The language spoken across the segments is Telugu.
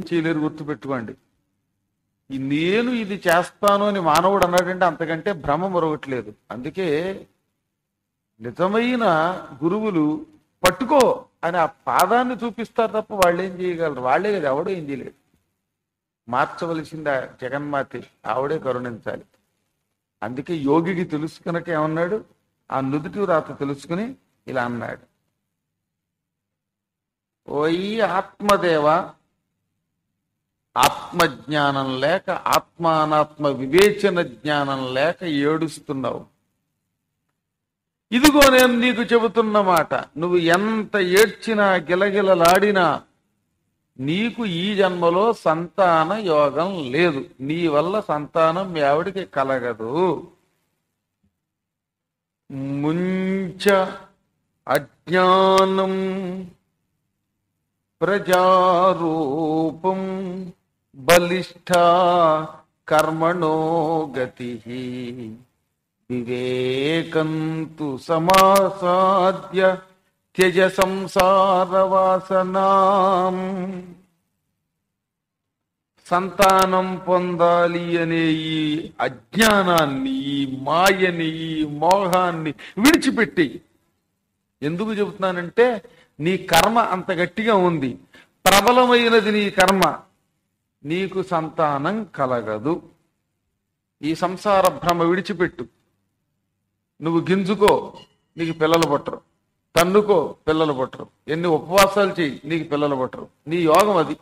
చేయలేరు గుర్తుపెట్టుకోండి ఈ నేను ఇది చేస్తాను అని మానవుడు అన్నాడంటే అంతకంటే భ్రమ మరొకట్లేదు అందుకే నిజమైన గురువులు పట్టుకో అని ఆ పాదాన్ని చూపిస్తారు తప్ప వాళ్ళు ఏం చేయగలరు వాళ్ళే కదా ఎవడో ఏం చేయలేడు మార్చవలసింది ఆ జగన్మాతి ఆవిడే కరుణించాలి అందుకే యోగికి తెలుసు కనుక ఏమన్నాడు ఆ నుదుటి రాత తెలుసుకుని ఇలా అన్నాడు ఓయి ఆత్మదేవ ఆత్మజ్ఞానం లేక ఆత్మానాత్మ వివేచన జ్ఞానం లేక ఏడుస్తున్నావు ఇదిగో నేను నీకు చెబుతున్న మాట నువ్వు ఎంత ఏడ్చినా గిలగిలలాడినా నీకు ఈ జన్మలో సంతాన యోగం లేదు నీ వల్ల సంతానం మీ ఆవిడికి కలగదు ముంచ అజ్ఞానం ప్రజారూపం బలిష్ట కర్మణో గతి వివేకంతు సమాసాద్య త్యజ సంసార వాసనాం సంతానం పొందాలి అనే ఈ అజ్ఞానాన్ని ఈ మాయని ఈ మోహాన్ని విడిచిపెట్టి ఎందుకు చెబుతున్నానంటే నీ కర్మ అంత గట్టిగా ఉంది ప్రబలమైనది నీ కర్మ నీకు సంతానం కలగదు ఈ సంసార భ్రమ విడిచిపెట్టు నువ్వు గింజుకో నీకు పిల్లలు పుట్టరు తన్నుకో పిల్లలు పుట్టరు ఎన్ని ఉపవాసాలు చెయ్యి నీకు పిల్లలు పుట్టరు నీ యోగం అది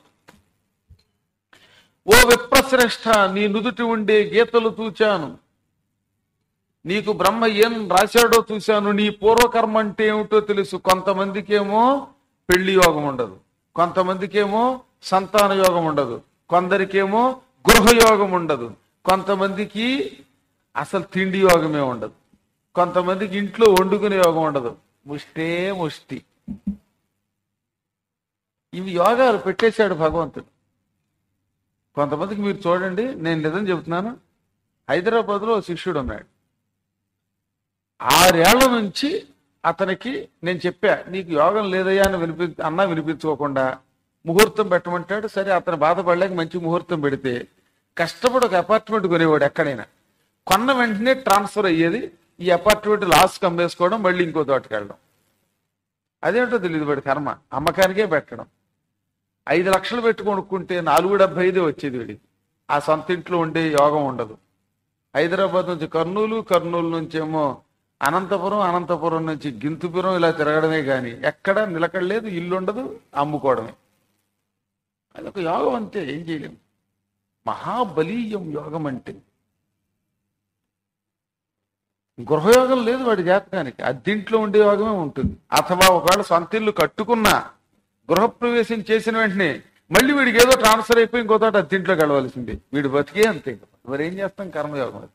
ఓ విప్రశ్రేష్ఠ నీ నుదుటి ఉండే గీతలు చూచాను నీకు బ్రహ్మ ఏం రాశాడో చూశాను నీ పూర్వకర్మ అంటే ఏమిటో తెలుసు కొంతమందికేమో పెళ్లి యోగం ఉండదు కొంతమందికేమో సంతాన యోగం ఉండదు కొందరికేమో గృహయోగం ఉండదు కొంతమందికి అసలు తిండి యోగమే ఉండదు కొంతమందికి ఇంట్లో వండుకునే యోగం ఉండదు ముష్టే ముష్టి ఇవి యోగాలు పెట్టేశాడు భగవంతుడు కొంతమందికి మీరు చూడండి నేను నిజం చెబుతున్నాను హైదరాబాద్లో ఓ శిష్యుడు ఉన్నాడు ఆరేళ్ల నుంచి అతనికి నేను చెప్పా నీకు యోగం లేదయ్యా అని వినిపి అన్నా వినిపించుకోకుండా ముహూర్తం పెట్టమంటాడు సరే అతను బాధపడలేక మంచి ముహూర్తం పెడితే కష్టపడి ఒక అపార్ట్మెంట్ కొనేవాడు ఎక్కడైనా కొన్న వెంటనే ట్రాన్స్ఫర్ అయ్యేది ఈ అపార్ట్మెంట్ లాస్ కమ్మేసుకోవడం మళ్ళీ ఇంకో తోటకి వెళ్ళడం అదేంటో తెలియదు వాడి కర్మ అమ్మకానికే పెట్టడం ఐదు లక్షలు పెట్టి కొనుక్కుంటే నాలుగు డెబ్బై ఐదే వచ్చేది వీడికి ఆ సొంత ఇంట్లో ఉండే యోగం ఉండదు హైదరాబాద్ నుంచి కర్నూలు కర్నూలు నుంచేమో అనంతపురం అనంతపురం నుంచి గింతుపురం ఇలా తిరగడమే కానీ ఎక్కడ నిలకడలేదు ఇల్లు ఉండదు అమ్ముకోవడమే అదొక యోగం అంతే ఏం చేయలేము మహాబలీయం యోగం అంటే గృహయోగం లేదు వాడి జాతకానికి అద్దింట్లో ఉండే యోగమే ఉంటుంది అథవా ఒకవేళ సొంత ఇల్లు కట్టుకున్నా గృహప్రవేశం చేసిన వెంటనే మళ్ళీ వీడికి ఏదో ట్రాన్స్ఫర్ అయిపోయి ఇంకో తోట అద్దింట్లో గడవలసింది వీడు బతికే అంతే మరి ఏం చేస్తాం కర్మయోగం అది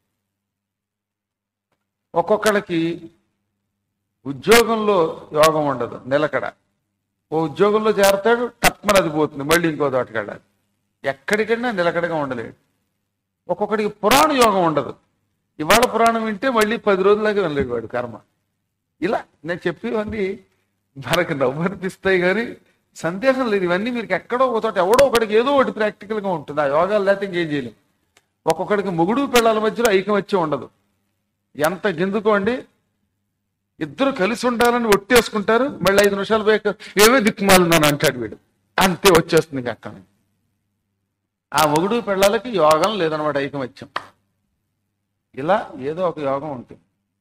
ఒక్కొక్కళ్ళకి ఉద్యోగంలో యోగం ఉండదు నిలకడ ఓ ఉద్యోగంలో చేరతాడు టప్మని అది పోతుంది మళ్ళీ ఇంకో తోటకి వెళ్ళాలి ఎక్కడికైనా నిలకడగా ఉండలేడు ఒక్కొక్కడికి పురాణ యోగం ఉండదు ఇవాళ పురాణం వింటే మళ్ళీ పది రోజులకి వినలేడు వాడు కర్మ ఇలా నేను చెప్పేవన్నీ మనకు నవ్వు అనిపిస్తాయి కానీ సందేహం లేదు ఇవన్నీ మీకు ఎక్కడో ఒక చోట ఎవడో ఒకడికి ఏదో ఒకటి ప్రాక్టికల్ గా ఉంటుంది ఆ యోగాలు లేకపోతే ఇంకేం చేయలేం ఒక్కొక్కడికి మొగుడు పిల్లల మధ్యలో ఐకమత్యం ఉండదు ఎంత గిందుకోండి ఇద్దరు కలిసి ఉండాలని ఒట్టేసుకుంటారు మళ్ళీ ఐదు నిమిషాలు పోయాక ఏవే దిక్కుమాలిందని అంటాడు వీడు అంతే వచ్చేస్తుంది ఇంక అక్కడ నుంచి. ఆ మొగుడు పిల్లలకి యోగం లేదనమాట ఐకమత్యం ఇలా ఏదో ఒక యోగం ఉంటుంది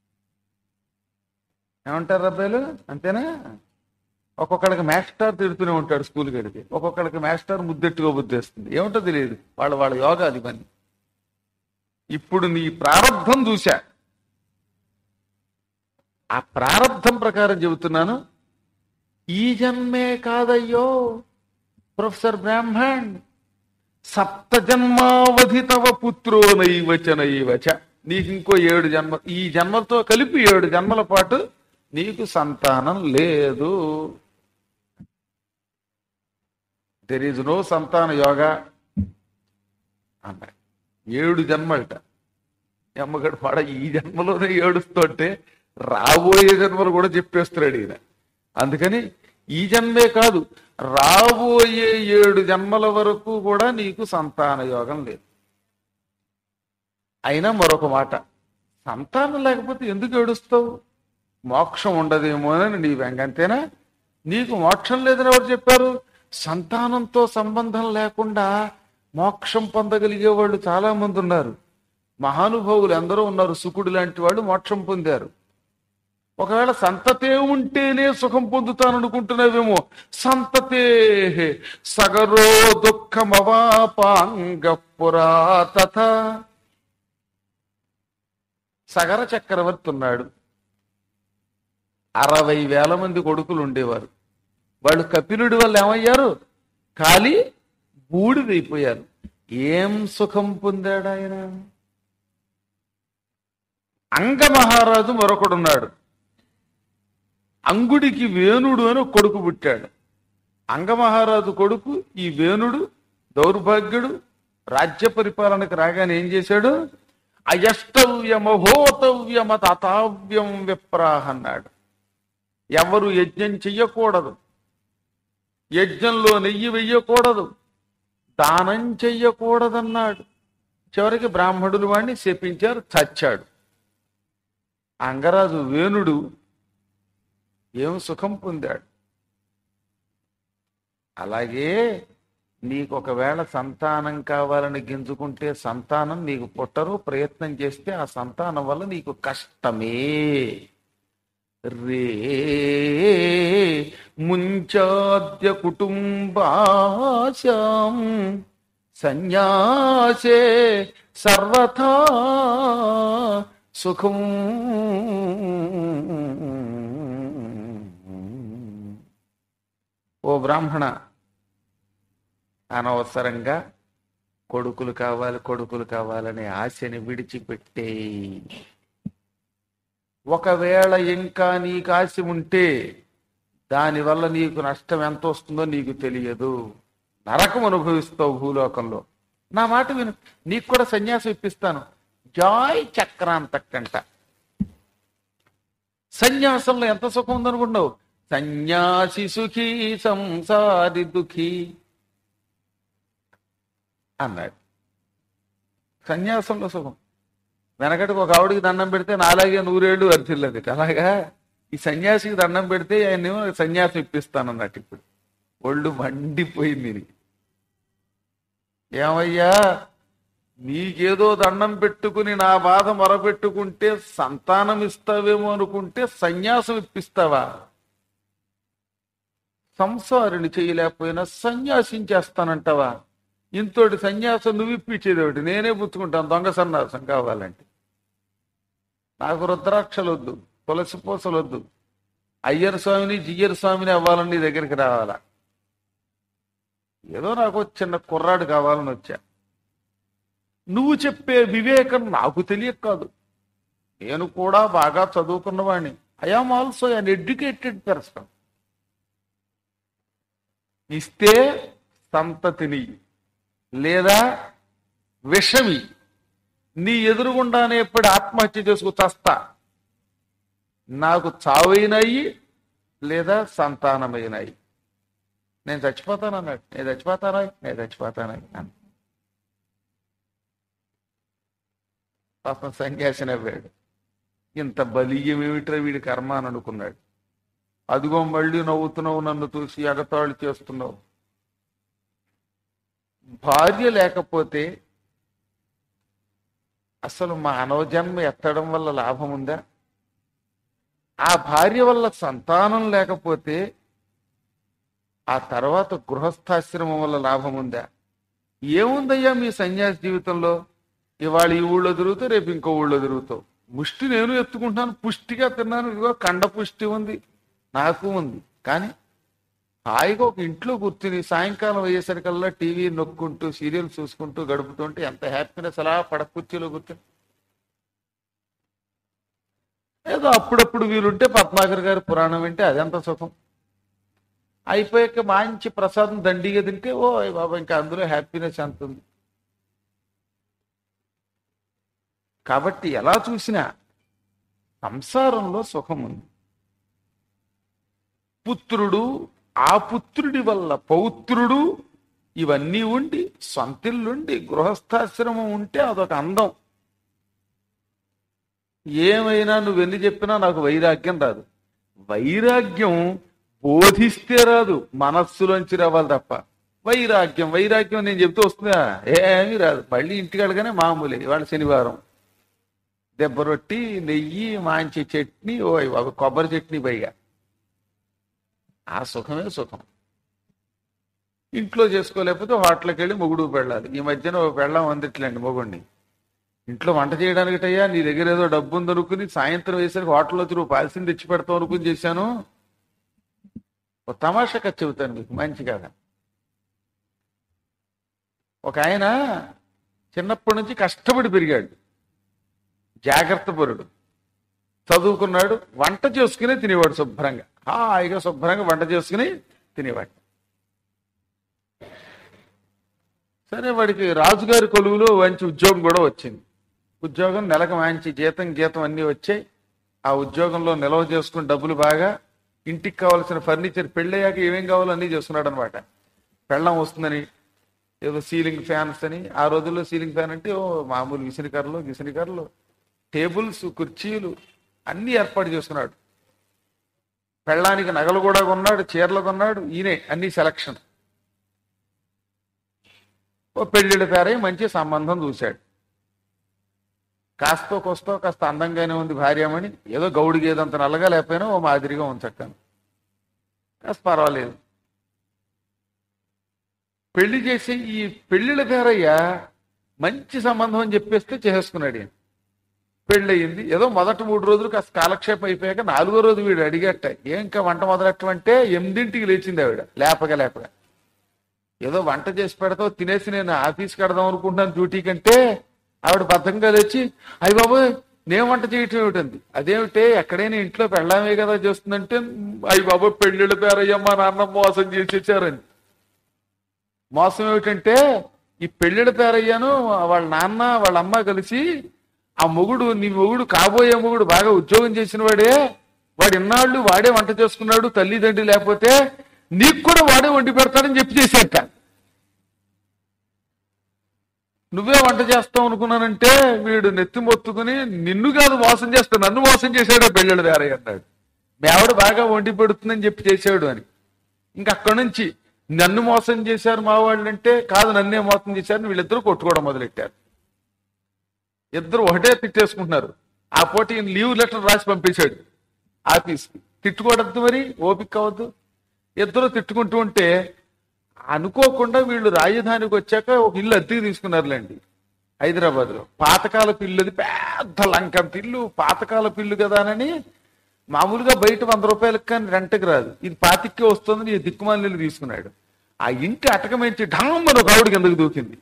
ఏమంటారు అబ్బాయిలు అంతేనా ఒక్కొక్కడికి మాస్టర్ తిడుతూనే ఉంటాడు స్కూల్కి వెడితే ఒక్కొక్కడికి మాస్టర్ ముద్దెట్టుకో బుద్ధేస్తుంది ఏమిటో తెలియదు వాళ్ళ వాళ్ళ యోగా అది పని ఇప్పుడు నీ ప్రారంధం చూశా ఆ ప్రారంధం ప్రకారం చెబుతున్నాను ఈ జన్మే కాదయ్యో ప్రొఫెసర్ బ్రాహ్మణ్ సప్త జన్మావధి తవ పుత్రో నైవచ నైవచ నీకు ఇంకో ఏడు జన్మ ఈ జన్మతో కలిపి ఏడు జన్మల పాటు నీకు సంతానం లేదు దెర్ ఈజ్ నో సంతాన యోగా అన్నాడు ఏడు జన్మలట ఈ అమ్మగడు పాడ ఈ జన్మలోనే ఏడుస్తుంటే రాబోయే జన్మలు కూడా చెప్పేస్తున్నాడు ఈయన అందుకని ఈ జన్మే కాదు రాబోయే ఏడు జన్మల వరకు కూడా నీకు సంతాన యోగం లేదు అయినా మరొక మాట సంతానం లేకపోతే ఎందుకు ఏడుస్తావు మోక్షం ఉండదేమోనని నీ వెంగంతేనా నీకు మోక్షం లేదని ఎవరు చెప్పారు సంతానంతో సంబంధం లేకుండా మోక్షం పొందగలిగే వాళ్ళు చాలా మంది ఉన్నారు మహానుభావులు ఎందరో ఉన్నారు సుకుడు లాంటి వాళ్ళు మోక్షం పొందారు ఒకవేళ సంతతే ఉంటేనే సుఖం పొందుతాననుకుంటున్నావేమో సంతతే సగరో దుఃఖమవాపాంగ పురాతథ సగర చక్రవర్తి ఉన్నాడు అరవై వేల మంది కొడుకులు ఉండేవారు వాళ్ళు కపిలుడి వల్ల ఏమయ్యారు ఖాళీ బూడిదైపోయారు ఏం సుఖం పొందాడు ఆయన అంగమహారాజు మరొకడున్నాడు అంగుడికి వేణుడు అని ఒక కొడుకు పుట్టాడు అంగమహారాజు కొడుకు ఈ వేణుడు దౌర్భాగ్యుడు రాజ్య పరిపాలనకు రాగానే ఏం చేశాడు అయష్టవ్యమహోతవ్యమ తాతావ్యం విప్రాహ అన్నాడు ఎవరు యజ్ఞం చెయ్యకూడదు యజ్ఞంలో నెయ్యి వెయ్యకూడదు దానం చెయ్యకూడదన్నాడు చివరికి బ్రాహ్మణులు వాడిని శపించారు చచ్చాడు అంగరాజు వేణుడు ఏం సుఖం పొందాడు అలాగే నీకు ఒకవేళ సంతానం కావాలని గింజుకుంటే సంతానం నీకు పుట్టరు ప్రయత్నం చేస్తే ఆ సంతానం వల్ల నీకు కష్టమే రే ముంచాద్య కుటుంబాశాం సన్యాసే సర్వథా సుఖం ఓ బ్రాహ్మణ అనవసరంగా కొడుకులు కావాలి కొడుకులు కావాలనే ఆశని విడిచిపెట్టే ఒకవేళ ఇంకా నీకు ఆశ ఉంటే దానివల్ల నీకు నష్టం ఎంత వస్తుందో నీకు తెలియదు నరకం అనుభవిస్తావు భూలోకంలో నా మాట విను నీకు కూడా సన్యాసం ఇప్పిస్తాను జాయ్ చక్రాంతకంట సన్యాసంలో ఎంత సుఖం ఉందనుకుంటున్నావు సన్యాసి సుఖీ సంసారి దుఃఖీ అన్నాడు సన్యాసంలో సుఖం వెనకటికి ఒక ఆవిడికి దండం పెడితే నాలాగే నూరేళ్లు అరిచిల్లది అలాగా ఈ సన్యాసికి దండం పెడితే ఆయన సన్యాసం ఇప్పిస్తానన్నట్టు ఇప్పుడు ఒళ్ళు మండిపోయింది దీనికి. ఏమయ్యా నీకేదో దండం పెట్టుకుని నా బాధ మొరపెట్టుకుంటే సంతానం ఇస్తావేమో అనుకుంటే సన్యాసం ఇప్పిస్తావా సంసారిని చేయలేకపోయినా సన్యాసించేస్తానంటావా ఇంతోటి సన్యాసం నువ్వు ఇప్పించేది ఒకటి నేనే పుచ్చుకుంటాను దొంగ సన్యాసం కావాలంటే నాకు రుద్రాక్షలు వద్దు తులసి పూసలు వద్దు అయ్యర్ స్వామిని జియ్యర్ స్వామిని అవ్వాలని నీ దగ్గరికి రావాలా ఏదో నాకు ఒక చిన్న కుర్రాడు కావాలని వచ్చా నువ్వు చెప్పే వివేకం నాకు తెలియక కాదు నేను కూడా బాగా చదువుకున్నవాడిని I am also an educated person ఇస్తే సంతతిని లేదా విషమి నీ ఎదురుగుండానే ఎప్పుడు ఆత్మహత్య చేసుకు చస్తా నాకు చావైనాయి లేదా సంతానమైనాయి నేను చచ్చిపోతాను అన్నాడు నేను చచ్చిపోతానా నేను చచ్చిపోతానా అన్నాడు. పాపం సన్యాసి నవ్వాడు ఇంత బలీయం ఏమిట్రా వీడి కర్మ అని అనుకున్నాడు అదిగో మళ్ళీ నవ్వుతున్నావు నన్ను చూసి ఎగతాళి చేస్తున్నావు భార్య లేకపోతే అసలు మానవ జన్మ ఎత్తడం వల్ల లాభం ఉందా ఆ భార్య వల్ల సంతానం లేకపోతే ఆ తర్వాత గృహస్థాశ్రమం వల్ల లాభం ఉందా ఏముందయ్యా మీ సన్యాసి జీవితంలో ఇవాళ ఈ ఊళ్ళో తిరుగుతావు రేపు ఇంకో ఊళ్ళో తిరుగుతావు ముష్టి నేను ఎత్తుకుంటున్నాను పుష్టిగా తిన్నాను ఇదిగో కండ పుష్టి ఉంది నాకు ఉంది కానీ హాయిగా ఒక ఇంట్లో కూర్చుని సాయంకాలం అయ్యేసరికల్లా టీవీ నొక్కుంటూ సీరియల్ చూసుకుంటూ గడుపుతుంటే ఎంత హ్యాపీనెస్ అలా పడక కుర్చీలో కూర్చొని ఏదో అప్పుడప్పుడు వీలుంటే పద్మాకర్ గారి పురాణం వింటే అదెంత సుఖం అయిపోయాక మంచి ప్రసాదం దండిగా తింటే ఓ బాబా ఇంకా అందులో హ్యాపీనెస్ ఎంత ఉంది కాబట్టి ఎలా చూసినా సంసారంలో సుఖం ఉంది పుత్రుడు ఆ పుత్రుడి వల్ల పౌత్రుడు ఇవన్నీ ఉండి సొంతిల్లుండి గృహస్థాశ్రమం ఉంటే అదొక అందం ఏమైనా నువ్వు ఎన్ని చెప్పినా నాకు వైరాగ్యం రాదు వైరాగ్యం బోధిస్తే రాదు మనస్సులోంచి రావాలి తప్ప వైరాగ్యం వైరాగ్యం నేను చెప్తూ వస్తుందా ఏమీ రాదు మళ్ళీ ఇంటికి వెళ్ళగానే మామూలే ఇవాళ శనివారం దెబ్బ రొట్టి నెయ్యి మాంచి చట్నీ ఓ ఇవాళ కొబ్బరి చట్నీ పైగా ఆ సుఖమే సుఖం ఇంట్లో చేసుకోలేకపోతే హోటల్కి వెళ్ళి మొగుడు పెళ్ళాలి ఈ మధ్యన ఓ పెళ్ళం అందిట్లేండి మొగుడిని ఇంట్లో వంట చేయడానికటయ్యా నీ దగ్గర ఏదో డబ్బు ఉందనుకుని సాయంత్రం వేసరికి హోటల్లో వచ్చి నువ్వు పాలసీని తెచ్చి పెడతావు అనుకుని చేశాను ఒక తమాషా కథ చెబుతాను మీకు మంచి కదా ఒక ఆయన చిన్నప్పటి నుంచి కష్టపడి పెరిగాడు జాగ్రత్త పరుడు చదువుకున్నాడు వంట చేసుకునే తినేవాడు శుభ్రంగా హాయిగా శుభ్రంగా వంట చేసుకుని తినేవాడు సరే వాడికి రాజుగారి కొలువులో మంచి ఉద్యోగం కూడా వచ్చింది ఉద్యోగం నెలకు మంచి జీతం గీతం అన్నీ వచ్చాయి ఆ ఉద్యోగంలో నిల్వ చేసుకుని డబ్బులు బాగా ఇంటికి కావాల్సిన ఫర్నిచర్ పెళ్ళయ్యాక ఏమేం కావాలో అన్నీ చేసుకున్నాడు అనమాట పెళ్ళం వస్తుందని ఏదో సీలింగ్ ఫ్యాన్స్ అని ఆ రోజుల్లో సీలింగ్ ఫ్యాన్ అంటే ఓ మామూలు విసినికర్రలు విసినికర్రలు టేబుల్స్ కుర్చీలు అన్నీ ఏర్పాటు చేసుకున్నాడు పెళ్ళానికి నగలు కూడా కొన్నాడు చీరలు కొన్నాడు ఈయనే అన్ని సెలక్షన్ ఓ పెళ్ళిళ్ళ పేరై మంచి సంబంధం చూశాడు కాస్తో కోస్తో కాస్త అందంగానే ఉంది భార్యమని ఏదో గౌడికి ఏదంత నల్లగా లేకపోయినా ఓ మాదిరిగా ఉంచక్కాను కాస్త పర్వాలేదు పెళ్లి చేసి ఈ పెళ్లిళ్ళ పేరయ్య మంచి సంబంధం అని చెప్పేస్తే చేసేసుకున్నాడు ఈయన పెళ్ళయింది ఏదో మొదటి మూడు రోజులు కాస్త కాలక్షేపం అయిపోయాక నాలుగో రోజు వీడు అడిగట్ట ఏం ఇంకా వంట మొదలెట్టమంటే ఎనిమిదింటికి లేచింది ఆవిడ లేపగా లేపగా ఏదో వంట చేసి పెడతావు తినేసి నేను ఆఫీస్కి కడదాం అనుకుంటున్నాను డ్యూటీ కంటే ఆవిడ బద్ధంగా లేచి అయ్యి బాబు నేను వంట చేయటం ఏమిటంది అదేమిటే ఎక్కడైనా ఇంట్లో పెళ్ళామే కదా చేస్తుందంటే అయ్యి బాబు పెళ్ళిళ్ళ పేరయ్య మా నాన్న మోసం చేసేసారని మోసం ఏమిటంటే ఈ పెళ్ళిళ్ళ పేరయ్యాను వాళ్ళ నాన్న వాళ్ళ అమ్మ కలిసి ఆ మొగుడు నీ మొగుడు కాబోయే మొగుడు బాగా ఉద్యోగం చేసిన వాడే వాడు ఇన్నాళ్ళు వాడే వంట చేసుకున్నాడు తల్లిదండ్రి లేకపోతే నీకు కూడా వాడే వండి పెడతాడని చెప్పి చేసేట నువ్వే వంట చేస్తావు అనుకున్నానంటే వీడు నెత్తి మొత్తుకుని నిన్ను కాదు మోసం చేస్తా నన్ను మోసం చేశాడే పెళ్ళిళ్ళ వేరే అన్నాడు మీ ఆవిడ బాగా వండి పెడుతుందని చెప్పి చేసాడు అని ఇంకా అక్కడి నుంచి నన్ను మోసం చేశారు మా వాళ్ళు అంటే కాదు నన్నే మోసం చేశారు వీళ్ళిద్దరూ కొట్టుకోవడం మొదలెట్టారు ఇద్దరు ఒకటే తిట్టేసుకుంటున్నారు ఆ పోటీ ఈయన లీవ్ లెటర్ రాసి పంపించాడు ఆఫీస్కి తిట్టుకోవద్దు మరి ఓపిక కావద్దు ఇద్దరు తిట్టుకుంటూ ఉంటే అనుకోకుండా వీళ్ళు రాజధానికి వచ్చాక ఒక ఇల్లు అద్దెకి తీసుకున్నారులేండి హైదరాబాద్ లో పాతకాలపు ఇల్లు అది పెద్ద లంకంత ఇల్లు పాతకాలపు ఇల్లు కదా అని మామూలుగా బయట వంద రూపాయలకు కానీ రెంట్కి రాదు ఇది పాతికే వస్తుంది ఈ దిక్కుమాల ఇల్లు తీసుకున్నాడు ఆ ఇంటి అటకమించి ఢామ్మని ఒక ఆవిడ కిందకు దూకింది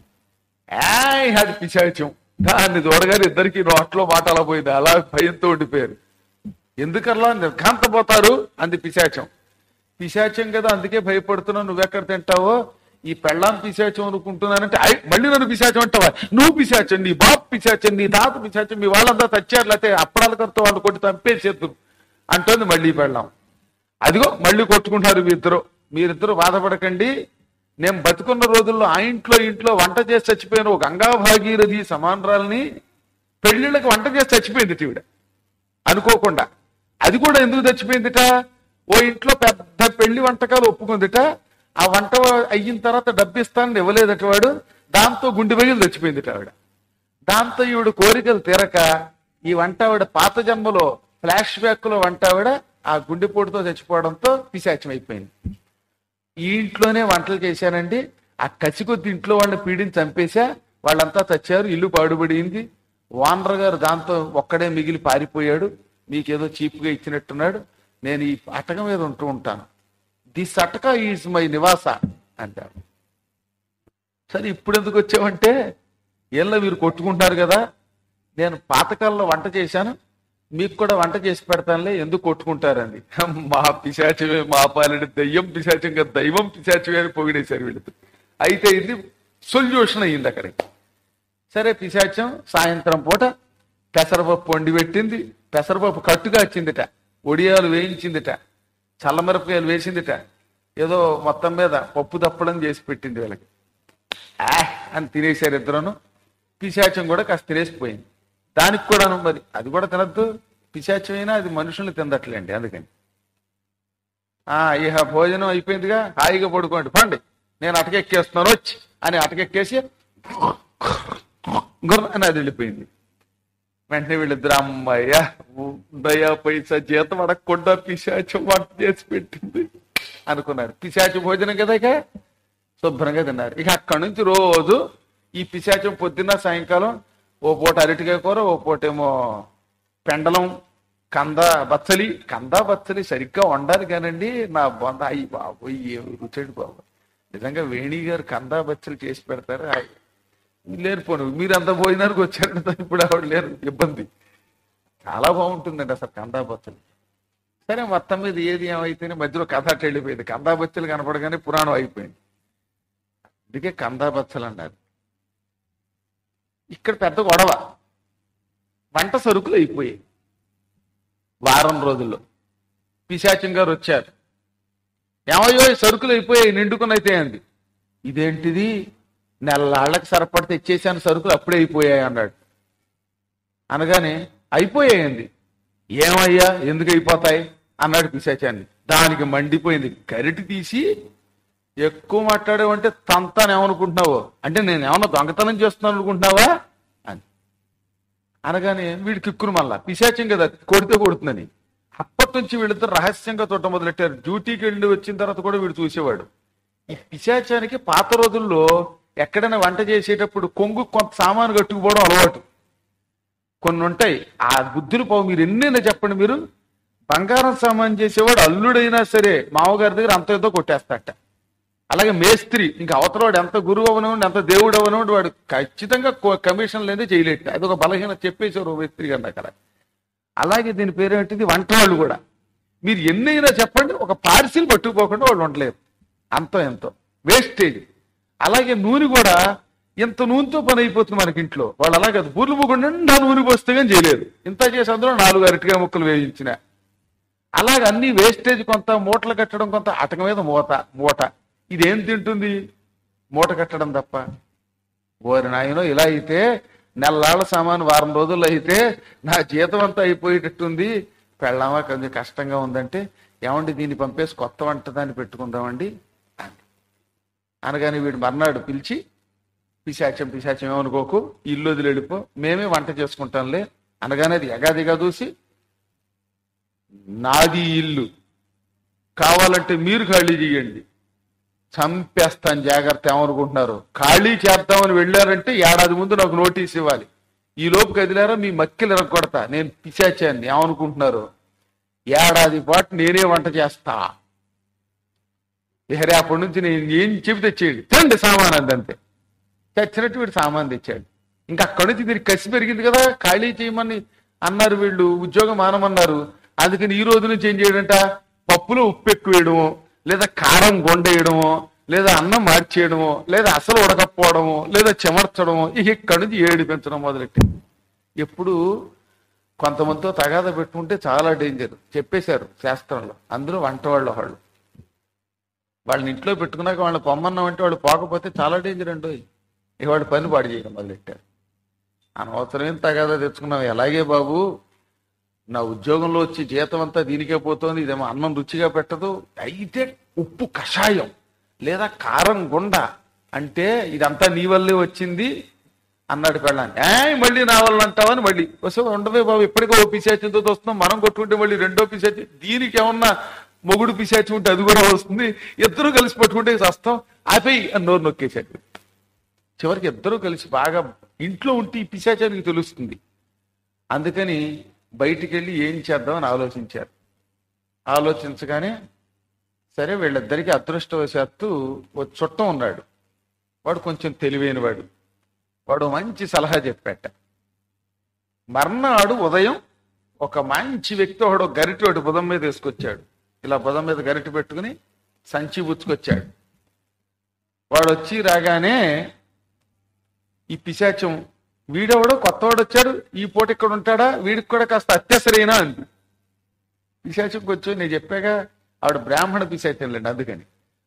ఏయ్ అది పిశాచం దాన్ని చూడగానే ఇద్దరికి నోట్లో మాట అలా పోయింది అలా భయంతో ఉండిపోయారు ఎందుకల్లా నిర్ఘాంతపోతారు అంది పిశాచం పిశాచం కదా అందుకే భయపడుతున్నావు నువ్వెక్కడ తింటావో ఈ పెళ్ళాం పిశాచం అనుకుంటున్నానంటే "ఐ, మళ్ళీ నన్ను పిశాచం అంటావా నువ్వు పిశాచం నీ బాప్ పిశాచం నీ తాత పిశాచం మీ వాళ్ళంతా చచ్చారు లేకపోతే అప్పడాల కడుతూ వాళ్ళు కొట్టి చంపేసేద్దు అంటోంది మళ్ళీ పెళ్ళాం అదిగో మళ్ళీ కొట్టుకుంటారు మీ ఇద్దరు మీరిద్దరు బాధపడకండి నేను బతుకున్న రోజుల్లో ఆ ఇంట్లో ఇంట్లో వంట చేసి చచ్చిపోయిన ఒక గంగా భాగీరథి సమానరాలని పెళ్లిళ్ళకి వంట చేసి చచ్చిపోయింది ఈవిడ అనుకోకుండా అది కూడా ఎందుకు చచ్చిపోయిందిట ఓ ఇంట్లో పెద్ద పెళ్లి వంటకాలు ఒప్పుకుందిట ఆ వంట అయిన తర్వాత డబ్బు ఇస్తానని ఇవ్వలేదట వాడు దాంతో గుండె బగిలి చచ్చిపోయిందిట ఆవిడ దాంతో ఈవిడ కోరికలు తీరక ఈ వంట ఆవిడ పాత జన్మలో ఫ్లాష్ బ్యాక్ లో వంట ఆవిడ ఆ గుండెపోటుతో చచ్చిపోవడంతో పిశాచం అయిపోయింది ఈ ఇంట్లోనే వంటలు చేశానండి ఆ కసి కొద్ది ఇంట్లో వాళ్ళని పీడిని చంపేశా వాళ్ళంతా చచ్చారు ఇల్లు పాడుబడింది వానర్ గారు దాంతో ఒక్కడే మిగిలి పారిపోయాడు మీకేదో చీప్గా ఇచ్చినట్టున్నాడు నేను ఈ అటక మీద ఉంటూ ఉంటాను దిస్ అటక ఈజ్ మై నివాస అంటారు సరే ఇప్పుడు ఎందుకు వచ్చావంటే ఏళ్ళ మీరు కొట్టుకుంటారు కదా నేను పాతకాలంలో వంట చేశాను మీకు కూడా వంట చేసి పెడతానులే ఎందుకు కొట్టుకుంటారండి మా పిశాచమే మా పాలని దయ్యం పిశాచం కదా దైవం పిశాచమే అని పొగిడేశారు వీళ్ళతో అయితే ఇది సొల్యూషన్ అయ్యింది అక్కడికి సరే పిశాచం సాయంత్రం పూట పెసరపప్పు వండి పెట్టింది పెసరపప్పు కట్టుగా వచ్చిందిట ఒడియాలు వేయించిందిట చల్లమిరపకాయలు వేసిందిట ఏదో మొత్తం మీద పప్పు తప్పడం చేసి పెట్టింది వీళ్ళకి ఆ అని తినేశారు ఇద్దరును పిశాచం కూడా కాస్త తినేసిపోయింది దానికి కూడాను మరి అది కూడా తినద్దు పిశాచం అయినా అది మనుషుల్ని తిందట్లేండి అందుకని ఆ ఇహ భోజనం అయిపోయిందిగా హాయిగా పడుకోండి పండి నేను అటకెక్కేస్తున్నాను వచ్చి అని అటకెక్కేసి గుర్ర అని అది వెళ్ళిపోయింది వెంటనే వీళ్ళిద్దరు అమ్మాయ్య ఉండయా పైసా జీతం అడగకుండా పిశాచం వంట చేసి పెట్టింది అనుకున్నారు పిశాచం భోజనం కదా ఇక శుభ్రంగా తిన్నారు ఇక అక్కడి నుంచి రోజు ఈ పిశాచం పొద్దున్న సాయంకాలం ఓ పూట అరటికాయ కూర ఓ పూట ఏమో పెండలం కంద బచ్చలి కంద బచ్చలి సరిగ్గా వండాలి కానండి నా బొంద అయ్యి బాబు ఏమి రుచండి బాబు నిజంగా వేణి గారు కంద బచ్చలి చేసి పెడతారు అయ్ లేరు పోను మీరు అంత భోజనానికి వచ్చారంటే ఇప్పుడు ఆవిడ లేరు ఇబ్బంది చాలా బాగుంటుందండి అసలు కందా బచ్చలు సరే మొత్తం మీద ఏది ఏమైతేనే మధ్యలో కథ అట్ట వెళ్ళిపోయింది కందా బచ్చలు కనపడగానే పురాణం అయిపోయింది అందుకే కందా బచ్చలు అన్నారు ఇక్కడ పెద్ద గొడవ వంట సరుకులు అయిపోయాయి వారం రోజుల్లో పిశాచం గారు వచ్చారు ఏమయ్యో ఈ సరుకులు అయిపోయాయి నిండుకునైతే అంది ఇదేంటిది నెలలాళ్ళకి సరిపడి తెచ్చేసాను సరుకులు అప్పుడే అయిపోయాయి అన్నాడు అనగానే అయిపోయాయండి ఏమయ్యా ఎందుకు అయిపోతాయి అన్నాడు పిశాచాన్ని దానికి మండిపోయింది గరిటి తీసి ఎక్కువ మాట్లాడావంటే తంతాను ఏమనుకుంటున్నావో అంటే నేను ఏమన్నా దొంగతనం చేస్తున్నాను అనుకుంటున్నావా అని అనగానే వీడు కిక్కురు మళ్ళా పిశాచం కదా కొడితే కొడుతుందని అప్పటి నుంచి వీళ్ళిద్దరు రహస్యంగా తోట మొదలెట్టారు డ్యూటీకి వెళ్ళి వచ్చిన తర్వాత కూడా వీడు చూసేవాడు ఈ పిశాచానికి పాత రోజుల్లో ఎక్కడైనా వంట చేసేటప్పుడు కొంగు కొంత సామాను కట్టుకుపోవడం అలవాటు కొన్ని ఉంటాయి ఆ బుద్ధులు పోవు మీరు ఎన్నైనా చెప్పండి మీరు బంగారం సామాన్ చేసేవాడు అల్లుడైనా సరే మామగారి దగ్గర అంత ఏదో కొట్టేస్తాట అలాగే మేస్త్రి ఇంకా అవతలవాడు ఎంత గురువు అవనివ్వండి ఎంత దేవుడు అవనివ్వండి వాడు ఖచ్చితంగా కో- కమిషన్ లేదే చేయలేట అది ఒక బలహీన చెప్పేశారు ఓ మేస్త్రి గారు అక్కడ అలాగే దీని పేరు ఏంటిది వంట వాళ్ళు కూడా మీరు ఎన్నైనా చెప్పండి ఒక పార్సిల్ పట్టుకుపోకుండా వాళ్ళు ఉండలేరు అంతో ఎంతో వేస్టేజ్ అలాగే నూనె కూడా ఇంత నూనెతో పని అయిపోతుంది మనకి ఇంట్లో వాళ్ళు అలాగే అది బూర్లు పోకుండా నిండా నూనె పోస్తే కానీ చేయలేదు ఇంత చేసి అందులో నాలుగు అరటికాయ ముక్కలు వేయించిన అలాగే అన్ని వేస్టేజ్ కొంత మూటలు కట్టడం కొంత అటక మీద మూత మూట ఇదేం తింటుంది మూట కట్టడం తప్ప ఓరి నాయనో ఇలా అయితే నెలలాళ్ళ సామాను వారం రోజుల్లో అయితే నా జీతం అంతా అయిపోయేటట్టుంది పెళ్ళామా కొంచెం కష్టంగా ఉందంటే ఏమండి దీన్ని పంపేసి కొత్త వంట దాన్ని పెట్టుకుందామండి అంది. అనగానే వీడు మర్నాడు పిలిచి పిశాచం పిశాచం ఏమనుకోకు ఇల్లు వదిలి వెళ్ళిపో మేమే వంట చేసుకుంటాంలే అనగానే అది ఎగాదిగా చూసి నాది ఈ ఇల్లు కావాలంటే మీరు ఖాళీ చేయండి చంపేస్తాను జాగ్రత్త ఏమనుకుంటున్నారు ఖాళీ చేద్దామని వెళ్ళారంటే ఏడాది ముందు నాకు నోటీస్ ఇవ్వాలి ఈ లోపు కదిలారా మీ మక్కిలు ఎరగొడతా నేను పిశాచాన్ని ఏమనుకుంటున్నారు ఏడాది పాటు నేనే వంట చేస్తా ఇహరే అప్పటి నుంచి నేను ఏం చెబి తెచ్చేయండి తినండి సామాన్ అంతే చచ్చినట్టు వీడు సామాన్ తెచ్చాడు ఇంకా అక్కడి నుంచి దీనికి కసి పెరిగింది కదా ఖాళీ చేయమని అన్నారు వీళ్ళు ఉద్యోగం మానమన్నారు అందుకని ఈ రోజు నుంచి ఏం చేయడంట పప్పులో ఉప్పు ఎక్కువ వేయడము లేదా కారం గొండేయడము లేదా అన్నం మార్చేయడము లేదా అసలు ఉడకపోవడము లేదా చెమర్చడము ఇక ఇక్కడి నుంచి ఏడు పెంచడం మొదలెట్టింది ఎప్పుడు కొంతమందితో తగాద పెట్టుకుంటే చాలా డేంజర్ చెప్పేశారు శాస్త్రంలో అందరూ వంట వాళ్ళు వాళ్ళు వాళ్ళని ఇంట్లో పెట్టుకున్నాక వాళ్ళని పొమ్మన్నామంటే వాళ్ళు పోకపోతే చాలా డేంజర్ అండి ఇక వాడి పని పాడు చేయడం మొదలెట్టారు అనవసరమేం తగాదా తెచ్చుకున్నాం ఎలాగే బాబు నా ఉద్యోగంలో వచ్చి జీతం అంతా దీనికే పోతోంది ఇదేమో అన్నం రుచిగా పెట్టదు అయితే ఉప్పు కషాయం లేదా కారం గుండ అంటే ఇదంతా నీ వల్లే వచ్చింది అన్నాడు పెళ్ళాన్ని ఏ మళ్ళీ నా వల్ల అంటావని మళ్ళీ వస్తే ఉండవే బాబు ఇప్పటికే ఓ పిశాచంతో వస్తున్నాం మనం కొట్టుకుంటే మళ్ళీ రెండో పిశాచి దీనికి ఏమన్నా మొగుడు పిశాచి ఉంటే అది కూడా వస్తుంది ఇద్దరు కలిసి పట్టుకుంటే వస్తాం ఆపేయి అని నోరు నొక్కేశాడు చివరికి ఇద్దరు కలిసి బాగా ఇంట్లో ఉంటే ఈ పిశాచానికి తెలుస్తుంది అందుకని బయటికి వెళ్ళి ఏం చేద్దామని ఆలోచించారు ఆలోచించగానే సరే వీళ్ళిద్దరికి అదృష్టవశాత్తు ఓ చుట్టం ఉన్నాడు వాడు కొంచెం తెలివైన వాడు వాడు మంచి సలహా చెప్పాట మర్నాడు ఉదయం ఒక మంచి వ్యక్తి ఒకడు గరిటె ఒకటి బుధం మీద వేసుకొచ్చాడు ఇలా బుధం మీద గరిటె పెట్టుకుని సంచి పుచ్చుకొచ్చాడు వాడు వచ్చి రాగానే ఈ పిశాచం వీడెవడో కొత్తవాడు వచ్చాడు ఈ పూట ఇక్కడ ఉంటాడా వీడికి కూడా కాస్త అత్యసరైనా అంది పిశాచం కొంచెం నేను చెప్పాగా ఆవిడ బ్రాహ్మణ పిశాచంలేండి అందుకని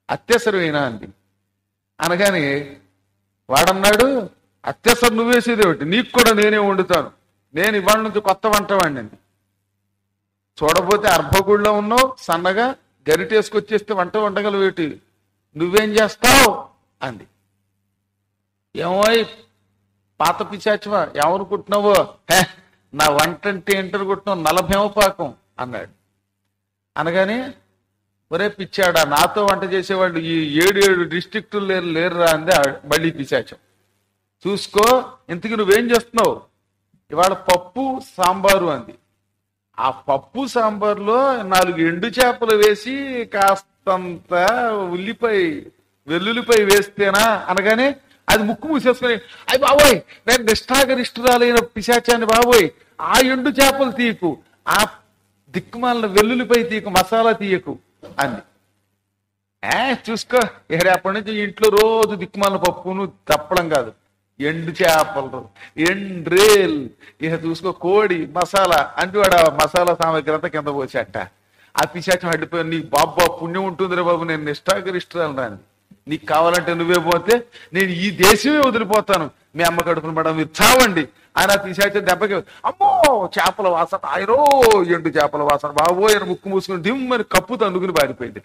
అత్యవసరమేనా అంది అనగానే వాడన్నాడు అత్యవసరం నువ్వేసేది ఒకటి నీకు కూడా నేనే వండుతాను నేను ఇవాళ నుంచి కొత్త వంట వండింది చూడబోతే అర్భగుడిలో ఉన్నావు సన్నగా గరిటేసుకొచ్చేస్తే వంట వండగలవేటి నువ్వేం చేస్తావు అంది ఏమోయ్ పాత పిశాచమా ఏమనుకుంటున్నావో హే నా వంట అంటే ఏంటనుకుంటున్నావు నలభేమ పాకం అన్నాడు అనగానే ఒరే పిచ్చాడా నాతో వంట చేసేవాళ్ళు ఈ ఏడు ఏడు డిస్ట్రిక్టులు లేరు లేరురా అంది ఆ మళ్ళీ పిశాచం చూసుకో ఇంతకు నువ్వేం చేస్తున్నావు ఇవాళ పప్పు సాంబారు అంది ఆ పప్పు సాంబార్లో నాలుగు ఎండు చేపలు వేసి కాస్తంత ఉల్లిపాయ వెల్లుల్లిపాయ వేస్తేనా అనగానే అది ముక్కు మూసేసుకొని అయ్యి బాబోయ్ నేను నిష్ఠాగరిష్ఠురాలైన పిశాచాన్ని బాబోయ్ ఆ ఎండు చేపలు తీయకు ఆ దిక్కుమాలిన వెల్లుల్లిపాయ తీయకు మసాలా తీయకు అంది ఏ చూసుకో ఇక రేపటి నుంచి ఇంట్లో రోజు దిక్కుమాలిన పప్పును తప్పడం కాదు ఎండు చేపలు ఎండ్రేల్ ఇక చూసుకో కోడి మసాలా అంటే వాడు ఆ మసాలా సామాగ్రి అంతా కింద పోసేట ఆ పిశాచం అడ్డిపోయి నీకు బాబా పుణ్యం ఉంటుందిరే బాబు నేను నిష్ఠాగరిష్ఠురాలు రాని నీకు కావాలంటే నువ్వే పోతే నేను ఈ దేశమే వదిలిపోతాను మీ అమ్మ కడుపున పడ మీరు చావండి ఆయన ఆ పిశాచం దెబ్బకి అమ్మో చేపల వాసన ఆయనో ఎండు చేపల వాసన బాబోయ్ అని ముక్కు మూసుకుని దిమ్మని కప్పు తండుకుని పారిపోయింది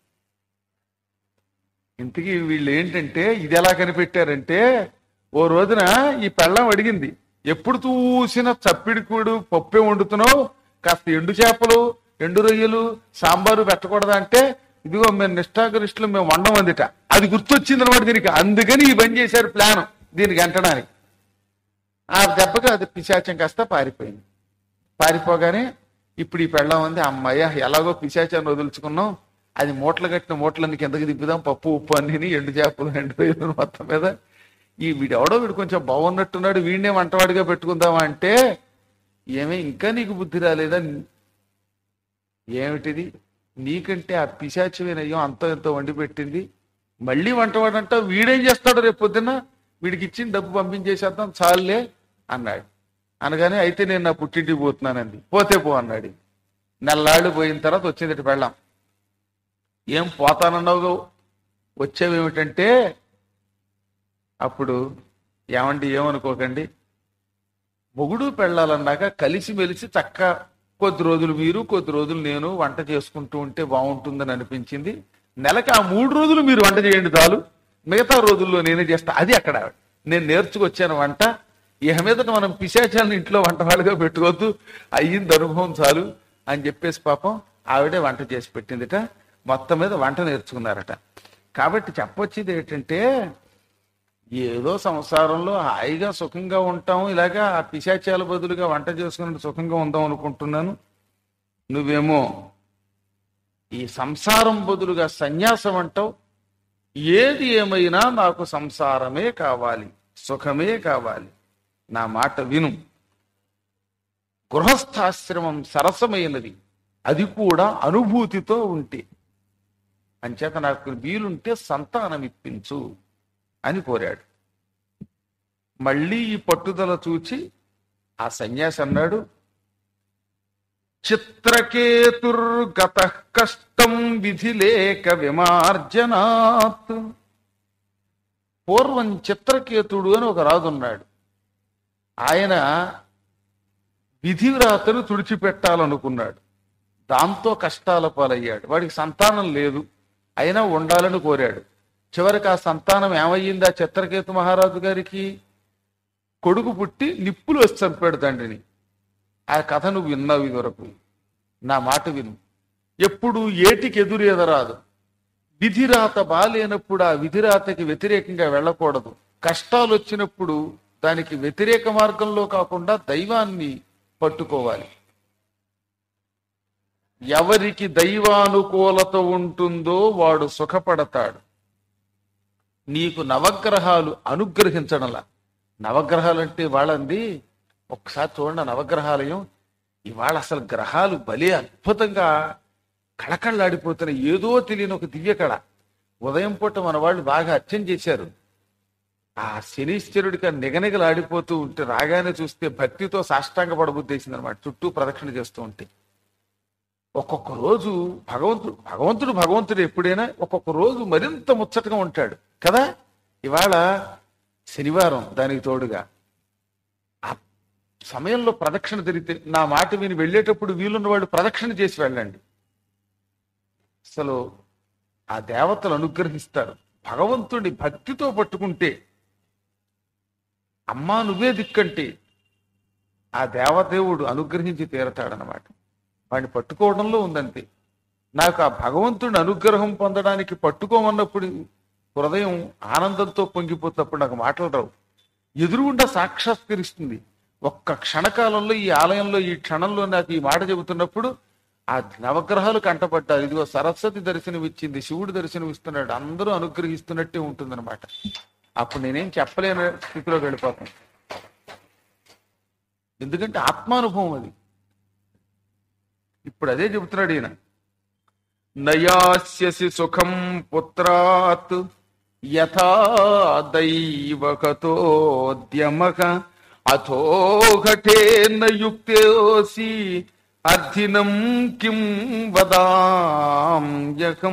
ఇంతకీ వీళ్ళు ఏంటంటే ఇది ఎలా కనిపెట్టారంటే ఓ రోజున ఈ పెళ్ళం అడిగింది ఎప్పుడు చూసిన చప్పిడికూడు పప్పే వండుతున్నావు కాస్త ఎండు చేపలు ఎండు రొయ్యలు సాంబారు పెట్టకూడదా అంటే ఇదిగో మేము నిష్ఠాగరిష్ఠులు మేము వండం అందిట అది గుర్తొచ్చింది అనమాట దీనికి అందుకని ఈ పని చేశారు ప్లాన్ దీనికి అంటడానికి ఆ దెబ్బకి అది పిశాచం కాస్త పారిపోయింది పారిపోగానే ఇప్పుడు ఈ పెళ్ళం ఉంది అమ్మయ్య ఎలాగో పిశాచాన్ని వదులుచుకున్నాం అది మూటలు కట్టిన మూటలన్నీ కిందకి దిప్పుదాం పప్పు ఉప్పు అన్ని ఎండు చేపలు ఎండు రొయ్యలు మొత్తం మీద ఈ వీడెవడో వీడు కొంచెం బాగున్నట్టున్నాడు వీడినే వంటవాడిగా పెట్టుకుందామా అంటే ఏమీ ఇంకా నీకు బుద్ధి రాలేదా ఏమిటిది నీకంటే ఆ పిశాచమేనయ్యో అంతో ఎంతో వండి పెట్టింది మళ్ళీ వంటవాడంట వీడేం చేస్తాడు రేపు పొద్దున్న వీడికి ఇచ్చిన డబ్బు పంపించేసేద్దాం చాలులే అన్నాడు అనగానే అయితే నేను నా పుట్టింటికి పోతున్నానండి పోతే పో అన్నాడు నెల్లాళ్ళు పోయిన తర్వాత వచ్చింది పెళ్ళాం ఏం పోతానన్నావు వచ్చేవేమిటంటే అప్పుడు ఏమండి ఏమనుకోకండి మొగుడు పెళ్ళాలన్నాక కలిసిమెలిసి చక్క కొద్ది రోజులు మీరు కొద్ది రోజులు నేను వంట చేసుకుంటూ ఉంటే బాగుంటుందని అనిపించింది నెలకి ఆ మూడు రోజులు మీరు వంట చేయండి చాలు మిగతా రోజుల్లో నేనే చేస్తా అది అక్కడ నేను నేర్చుకొచ్చాను వంట ఇహ మీదట మనం పిశాచాలను ఇంట్లో వంటవాళ్ళుగా పెట్టుకోవద్దు అయ్యింది అనుభవం చాలు అని చెప్పేసి పాపం ఆవిడే వంట చేసి పెట్టిందిట మొత్తం మీద వంట నేర్చుకున్నారట కాబట్టి చెప్పొచ్చేది ఏంటంటే ఏదో సంసారంలో హాయిగా సుఖంగా ఉంటాం ఇలాగా ఆ పిశాచాల బదులుగా వంట చేసుకుని సుఖంగా ఉందాం అనుకుంటున్నాను నువ్వేమో ఈ సంసారం బదులుగా సన్యాసం అంటావు ఏది ఏమైనా నాకు సంసారమే కావాలి సుఖమే కావాలి నా మాట విను గృహస్థాశ్రమం సరసమైనది అది కూడా అనుభూతితో ఉంటే అంచేత నాకు వీలుంటే సంతానం ఇప్పించు అని కోరాడు మళ్ళీ ఈ పట్టుదల చూచి ఆ సన్యాసి అన్నాడు చిత్రకేతుర్గత కష్టం విధి లేక విమార్జనాత్ పూర్వం చిత్రకేతుడు అని ఒక రాజు ఉన్నాడు ఆయన విధివ్రాతను తుడిచిపెట్టాలనుకున్నాడు దాంతో కష్టాల పాలయ్యాడు వాడికి సంతానం లేదు అయినా ఉండాలని కోరాడు చివరికి ఆ సంతానం ఏమయ్యింది ఆ చిత్రకేతు మహారాజు గారికి కొడుకు పుట్టి నిప్పులు వచ్చి చంపాడు తండ్రిని ఆ కథ నువ్వు విన్నావు ఇదివరకు నా మాట విను ఎప్పుడు ఏటికి ఎదురు ఎదరాదు విధిరాత బాలేనప్పుడు ఆ విధిరాతకి వ్యతిరేకంగా వెళ్ళకూడదు కష్టాలు వచ్చినప్పుడు దానికి వ్యతిరేక మార్గంలో కాకుండా దైవాన్ని పట్టుకోవాలి ఎవరికి దైవానుకూలత ఉంటుందో వాడు సుఖపడతాడు నీకు నవగ్రహాలు అనుగ్రహించడంలా నవగ్రహాలు అంటే వాళ్ళంది ఒకసారి చూడండి ఆ నవగ్రహాలయం ఇవాళ అసలు గ్రహాలు భలే అద్భుతంగా కళకళ్ళాడిపోతున్నాయి ఏదో తెలియని ఒక దివ్య కళ ఉదయం పూట మన వాళ్ళు బాగా అర్చన చేశారు ఆ శనీశ్వరుడికి నిగనిగలాడిపోతూ ఉంటే రాగానే చూస్తే భక్తితో సాష్టాంగ పడబుద్దేసింది అనమాట చుట్టూ ప్రదక్షిణ చేస్తూ ఉంటే ఒక్కొక్క రోజు భగవంతుడు భగవంతుడు భగవంతుడు ఎప్పుడైనా ఒక్కొక్క రోజు మరింత ముచ్చటగా ఉంటాడు కదా ఇవాళ శనివారం దానికి తోడుగా ఆ సమయంలో ప్రదక్షిణ తిరిగితే నా మాట విని వెళ్ళేటప్పుడు వీలున్న వాళ్ళు ప్రదక్షిణ చేసి వెళ్ళండి అసలు ఆ దేవతలు అనుగ్రహిస్తారు భగవంతుడి భక్తితో పట్టుకుంటే అమ్మా నువ్వే దిక్కంటే ఆ దేవదేవుడు అనుగ్రహించి తీరతాడనమాట వాడిని పట్టుకోవడంలో ఉందంతే నాకు ఆ భగవంతుడి అనుగ్రహం పొందడానికి పట్టుకోమన్నప్పుడు హృదయం ఆనందంతో పొంగిపోతున్నప్పుడు నాకు మాటలు రావు ఎదురుగుండా సాక్షాత్కరిస్తుంది ఒక్క క్షణకాలంలో ఈ ఆలయంలో ఈ క్షణంలో నాకు ఈ మాట చెబుతున్నప్పుడు ఆ నవగ్రహాలు కంటపడ్డారు ఇదిగో సరస్వతి దర్శనం ఇచ్చింది శివుడు దర్శనం ఇస్తున్నాడు అందరూ అనుగ్రహిస్తున్నట్టే ఉంటుందన్నమాట అప్పుడు నేనేం చెప్పలేని స్థితిలోకి వెళ్ళిపోతాను ఎందుకంటే ఆత్మానుభవం అది ఇప్పుడు అదే చెబుతున్నాడు ఈయన నయాస్యసి సుఖం పుత్రాత్ యథా దైవకతోద్యమక అథో ఘటేన యుక్తోసి అర్థినం కిం వదాంయకం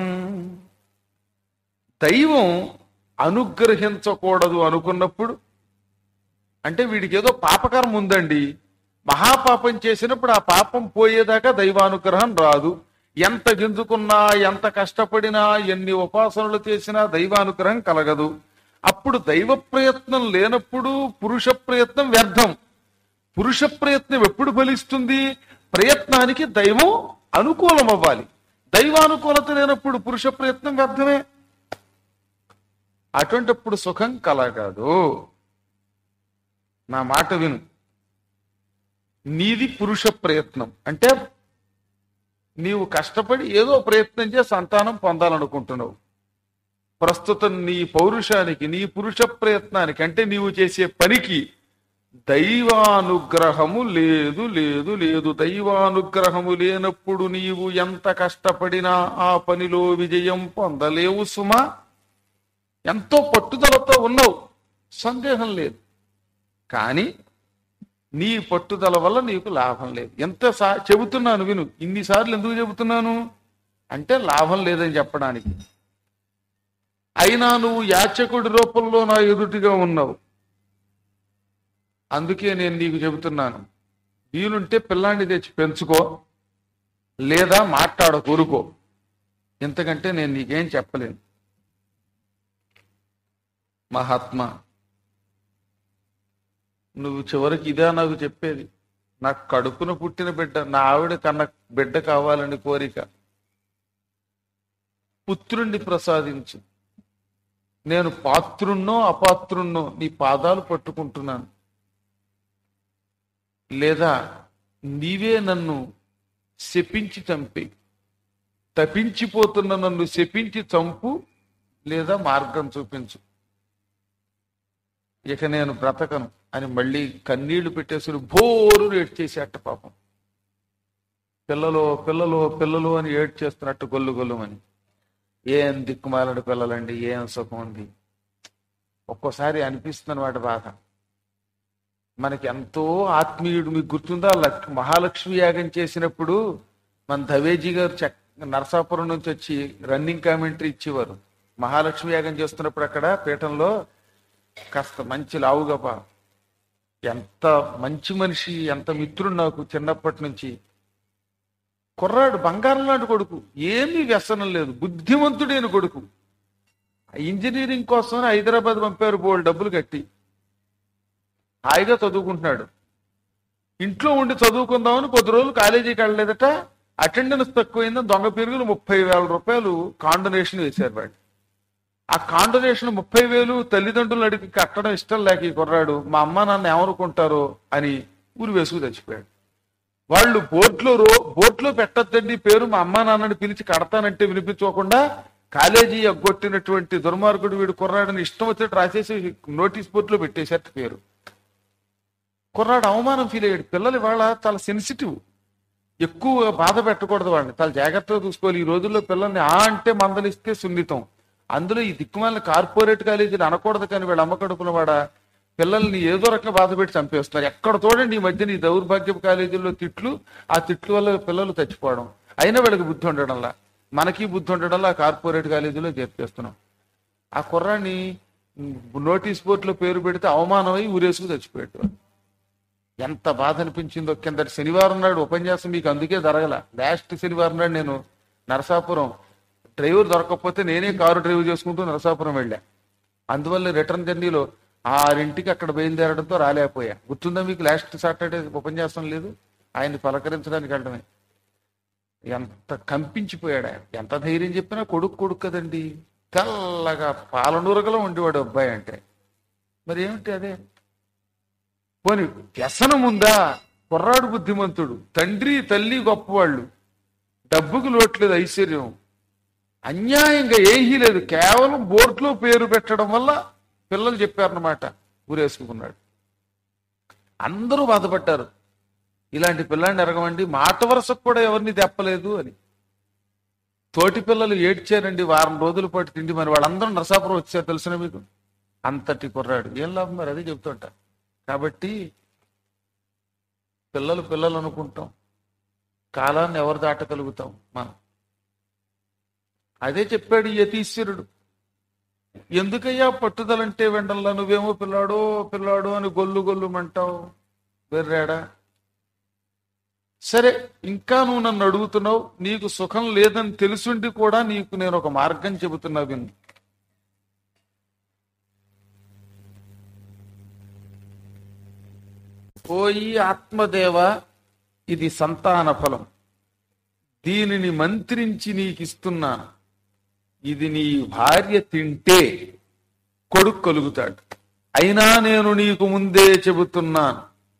దైవం అనుగ్రహించకూడదు అనుకున్నప్పుడు అంటే వీడికి ఏదో పాపకర్మ ఉందండి మహాపాపం చేసినప్పుడు ఆ పాపం పోయేదాకా దైవానుగ్రహం రాదు ఎంత గింజుకున్నా ఎంత కష్టపడినా ఎన్ని ఉపాసనలు చేసినా దైవానుగ్రహం కలగదు అప్పుడు దైవ ప్రయత్నం లేనప్పుడు పురుష ప్రయత్నం వ్యర్థం పురుష ప్రయత్నం ఎప్పుడు ఫలిస్తుంది ప్రయత్నానికి దైవం అనుకూలం అవ్వాలి దైవానుకూలత లేనప్పుడు పురుష ప్రయత్నం వ్యర్థమే అటువంటిప్పుడు సుఖం కలగదు నా మాట విను నీది పురుష ప్రయత్నం అంటే నీవు కష్టపడి ఏదో ప్రయత్నం చేసి సంతానం పొందాలనుకుంటున్నావు ప్రస్తుతం నీ పౌరుషానికి నీ పురుష ప్రయత్నానికి అంటే నీవు చేసే పనికి దైవానుగ్రహము లేదు లేదు లేదు దైవానుగ్రహము లేనప్పుడు నీవు ఎంత కష్టపడినా ఆ పనిలో విజయం పొందలేవు సుమా ఎంతో పట్టుదలతో ఉన్నావు సందేహం లేదు కానీ నీ పట్టుదల వల్ల నీకు లాభం లేదు ఎంత సా చెబుతున్నాను విను ఇన్నిసార్లు ఎందుకు చెబుతున్నాను అంటే లాభం లేదని చెప్పడానికి అయినా నువ్వు యాచకుడి రూపంలో నా ఎదుటిగా ఉన్నావు అందుకే నేను నీకు చెబుతున్నాను వీలుంటే పిల్లాన్ని తెచ్చి పెంచుకో లేదా మాట్లాడ కోరుకో ఇంతకంటే నేను నీకేం చెప్పలేను మహాత్మా నువ్వు చివరికి ఇదే నాకు చెప్పేది నాకు కడుపున పుట్టిన బిడ్డ నా ఆవిడ కన్న బిడ్డ కావాలని కోరిక పుత్రుణ్ణి ప్రసాదించు నేను పాత్రున్నో అపాత్రున్నో నీ పాదాలు పట్టుకుంటున్నాను లేదా నీవే నన్ను శపించి చంపి తపించిపోతున్న నన్ను శపించి చంపు లేదా మార్గం చూపించు ఇక నేను బ్రతకను అని మళ్ళీ కన్నీళ్లు పెట్టేసుకుని భోరు ఏడ్చేసేట పాపం పిల్లలు పిల్లలు పిల్లలు అని ఏడ్చేస్తున్నట్టు గొల్లు గొల్లుమని ఏం దిక్కుమాలడి పిల్లలండి ఏం సుఖం ఉంది ఒక్కోసారి అనిపిస్తుంది వాటి బాధ మనకి ఎంతో ఆత్మీయుడు మీకు గుర్తుందా లక్- మహాలక్ష్మి యాగం చేసినప్పుడు మన ధవేజీ గారు చక్ నరసాపురం నుంచి వచ్చి రన్నింగ్ కామెంటరీ ఇచ్చేవారు మహాలక్ష్మి యాగం చేస్తున్నప్పుడు అక్కడ పీఠంలో కాస్త మంచి లావుగప ఎంత మంచి మనిషి ఎంత మిత్రుడు నాకు చిన్నప్పటి నుంచి కుర్రాడు బంగారం లాంటి కొడుకు ఏమీ వ్యసనం లేదు బుద్ధిమంతుడైన కొడుకు ఇంజనీరింగ్ కోసం హైదరాబాద్ పంపారు బోల్ డబ్బులు కట్టి హాయిగా చదువుకుంటున్నాడు ఇంట్లో ఉండి చదువుకుందామని కొద్ది రోజులు కాలేజీకి వెళ్ళలేదట అటెండెన్స్ తక్కువైందని దొంగ పెరుగులు ముప్పై వేల రూపాయలు కాండొనేషన్ వేశారు వాడు ఆ కాండొనేషన్ ముప్పై వేలు తల్లిదండ్రులు అడిగి కట్టడం ఇష్టం లేక ఈ కుర్రాడు మా అమ్మ నాన్న ఏమనుకుంటారో అని ఊరి వేసుకు చచ్చిపోయాడు వాళ్ళు బోట్లో రో బోట్లో పెట్టద్దండి పేరు మా అమ్మా నాన్నని పిలిచి కడతానంటే వినిపించుకోకుండా కాలేజీ ఎగ్గొట్టినటువంటి దుర్మార్గుడు వీడు కుర్రాడని ఇష్టం వచ్చినట్టు రాసేసి నోటీస్ బోర్డులో పెట్టేశారు పేరు కుర్రాడు అవమానం ఫీల్ అయ్యాడు పిల్లలు ఇవాళ చాలా సెన్సిటివ్ ఎక్కువ బాధ పెట్టకూడదు వాళ్ళని చాలా జాగ్రత్తగా చూసుకోవాలి ఈ రోజుల్లో పిల్లల్ని ఆ అంటే మందలిస్తే సున్నితం అందులో ఈ దిక్కుమాలిన కార్పొరేట్ కాలేజీలు అనకూడదు కానీ వీళ్ళ అమ్మ కడుపున వాడ పిల్లల్ని ఏదో రకంగా బాధ పెట్టి చంపేస్తున్నారు ఎక్కడ చూడండి ఈ మధ్యన ఈ దౌర్భాగ్యపు కాలేజీల్లో తిట్లు ఆ తిట్లు వల్ల పిల్లలు చచ్చిపోవడం అయినా వీళ్ళకి బుద్ధి ఉండడంలా మనకి బుద్ధి ఉండడంలా కార్పొరేట్ కాలేజీలో చేర్చేస్తున్నాం ఆ కుర్రాన్ని నోటీస్ బోర్డులో పేరు పెడితే అవమానమై ఊరేసుకు చచ్చిపోయాడు ఎంత బాధ అనిపించిందో కిందటి శనివారం నాడు ఉపన్యాసం మీకు అందుకే జరగల లాస్ట్ శనివారం నాడు నేను నరసాపురం డ్రైవర్ దొరకకపోతే నేనే కారు డ్రైవ్ చేసుకుంటూ నరసాపురం వెళ్ళా అందువల్ల రిటర్న్ జర్నీలో ఆరింటికి అక్కడ బయలుదేరడంతో రాలేకపోయా గుర్తుందా మీకు లాస్ట్ సాటర్డే ఉపన్యాసం లేదు ఆయన్ని పలకరించడానికి వెళ్ళడమే ఎంత కంపించిపోయాడు ఆయన ఎంత ధైర్యం చెప్పినా కొడుకు కొడుకు కదండి తెల్లగా పాలనూరగలో ఉండేవాడు అబ్బాయి అంటే మరి ఏమిటి అదే పోని వ్యసనం ఉందా కుర్రాడు బుద్ధిమంతుడు తండ్రి తల్లి గొప్పవాళ్ళు డబ్బుకు లోట్లేదు ఐశ్వర్యం అన్యాయంగా ఏమీ లేదు కేవలం బోర్డులో పేరు పెట్టడం వల్ల పిల్లలు చెప్పారన్నమాట ఊరేసుకున్నాడు అందరూ బాధపడ్డారు ఇలాంటి పిల్లాన్ని ఎరగమండి మాట వరుసకు కూడా ఎవరిని తెప్పలేదు అని తోటి పిల్లలు ఏడ్చారండి వారం రోజుల పాటు తిండి మరి వాళ్ళందరూ నరసాపురం వచ్చారు తెలిసిన మీకు అంతటి కుర్రాడు ఏం లాభం మరి అదే చెబుతుంటా కాబట్టి పిల్లలు పిల్లలు అనుకుంటాం కాలాన్ని ఎవరు దాటగలుగుతాం మనం అదే చెప్పాడు ఈ యతీశ్వరుడు ఎందుకయ్యా పట్టుదలంటే వెండల్లా నువ్వేమో పిల్లాడో పిల్లాడో అని గొల్లు గొల్లుమంటావు వెర్రాడా సరే ఇంకా నువ్వు నన్ను అడుగుతున్నావు నీకు సుఖం లేదని తెలుసుండి కూడా నీకు నేను ఒక మార్గం చెబుతున్నా విను పోయి ఆత్మదేవ ఇది సంతాన ఫలం దీనిని మంత్రించి నీకు ఇస్తున్నాను ఇది నీ భార్య తింటే కొడుకు కలుగుతాడు అయినా నేను నీకు ముందే చెబుతున్నాను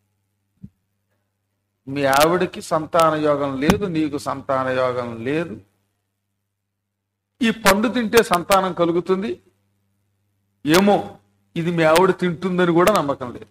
మీ ఆవిడకి సంతాన యోగం లేదు నీకు సంతాన యోగం లేదు ఈ పండు తింటే సంతానం కలుగుతుంది ఏమో ఇది మీ ఆవిడ తింటుందని కూడా నమ్మకం లేదు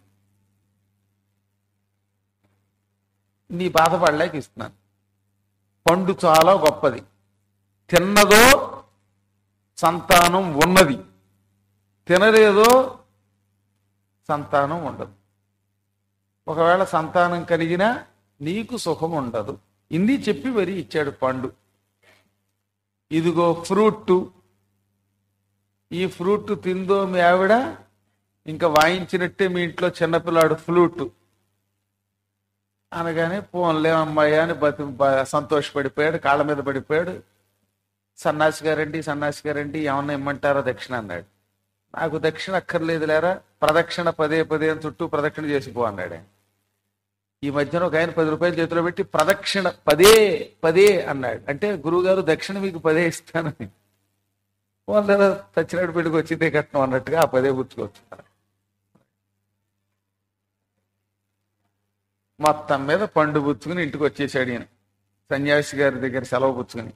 నీ బాధపడలేక ఇస్తున్నాను పండు చాలా గొప్పది తిన్నదో సంతానం ఉన్నది తినలేదో సంతానం ఉండదు ఒకవేళ సంతానం కలిగినా నీకు సుఖం ఉండదు ఇన్ని చెప్పి మరి ఇచ్చాడు పండు ఇదిగో ఫ్రూట్ ఈ ఫ్రూట్ తిందో మీ ఆవిడ ఇంకా వాయించినట్టే మీ ఇంట్లో చిన్నపిల్లాడు ఫ్లూట్ అనగానే పోన్లే అమ్మాయి అని బతి బ- సంతోషపడిపోయాడు కాళ్ళ మీద పడిపోయాడు సన్నాసి గారండి సన్నాసి గారండి ఏమన్నా ఇమ్మంటారో దక్షిణ అన్నాడు నాకు దక్షిణ అక్కర్లేదు లేరా ప్రదక్షిణ పదే పదే అని చుట్టూ ప్రదక్షిణ చేసిపో అన్నాడు ఆయన ఈ మధ్యన ఒక ఆయన పది రూపాయలు చేతిలో పెట్టి ప్రదక్షిణ పదే పదే అన్నాడు అంటే గురువుగారు దక్షిణ మీకు పదే ఇస్తానని వాళ్ళ చచ్చినాడు పెళ్లికి వచ్చిందే కట్నం అన్నట్టుగా ఆ పదే పుచ్చుకోవచ్చు మొత్తం మీద పండు పుచ్చుకుని ఇంటికి వచ్చేసాడు ఈయన సన్యాసి గారి దగ్గర సెలవు పుచ్చుకుని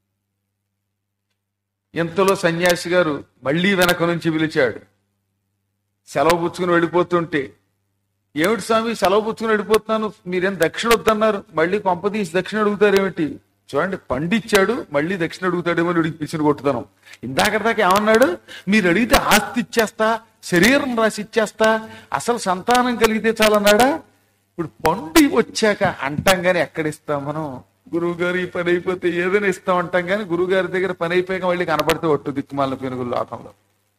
ఇంతలో సన్యాసి గారు మళ్ళీ వెనక నుంచి పిలిచాడు సెలవు పుచ్చుకుని వెళ్ళిపోతుంటే ఏమిటి స్వామి సెలవు పుచ్చుకుని వెళ్ళిపోతున్నాను మీరేం దక్షిణ వద్దన్నారు మళ్ళీ కొంప తీసి దక్షిణ అడుగుతారు ఏమిటి చూడండి పండిచ్చాడు మళ్ళీ దక్షిణ అడుగుతాడేమో అని పిలిచిన కొట్టుతాను ఇందాక దాకా ఏమన్నాడు మీరు అడిగితే ఆస్తి ఇచ్చేస్తా శరీరం రాసి ఇచ్చేస్తా అసలు సంతానం కలిగితే చాలన్నాడా ఇప్పుడు పండి వచ్చాక అంటాం కానీ ఎక్కడిస్తాం మనం గురువు గారు ఈ పని అయిపోతే ఏదైనా ఇస్తాం అంటాం కానీ గురువు గారి దగ్గర పని అయిపోయాక మళ్ళీ కనపడితే ఒట్టు దిక్కుమాల పెనుగులు లోకంలో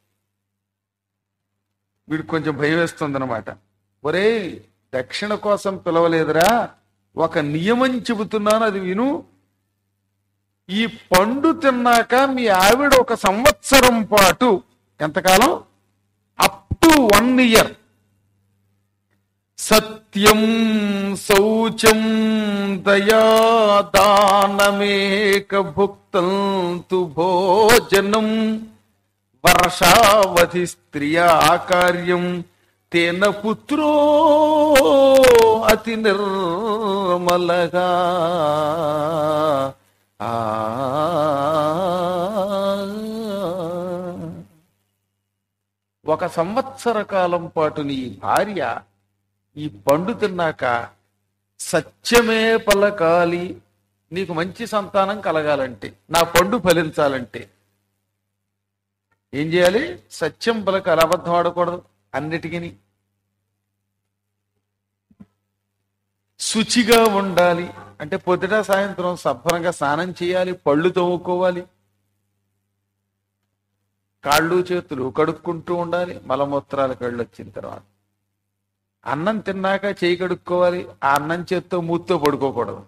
వీడికి కొంచెం భయం వేస్తుంది అనమాట ఒరే దక్షిణ కోసం పిలవలేదురా ఒక నియమం చెబుతున్నాను అది విను ఈ పండు తిన్నాక మీ ఆవిడ ఒక సంవత్సరం పాటు ఎంతకాలం అప్ టు వన్ ఇయర్ సత్యం శౌచం దయా దానమేక భుక్తం తు భోజనం వర్షావధి స్త్రియా కార్యం తేన పుత్రో అతి నిర్మలగా ఆ ఒక సంవత్సర కాలం పాటు నీ భార్య ఈ పండు తిన్నాక సత్యమే పలకాలి నీకు మంచి సంతానం కలగాలంటే నా పండు ఫలించాలంటే ఏం చేయాలి సత్యం పలకాలి అబద్ధం ఆడకూడదు అన్నిటికీ శుచిగా ఉండాలి అంటే పొద్దుట సాయంత్రం శుభ్రంగా స్నానం చేయాలి పళ్ళు తోముకోవాలి కాళ్ళు చేతులు కడుక్కుంటూ ఉండాలి మలమూత్రాలు కళ్ళు వచ్చిన తర్వాత అన్నం తిన్నాక చేయి కడుక్కోవాలి ఆ అన్నం చేత్తో మూత్తో పడుకోకూడదు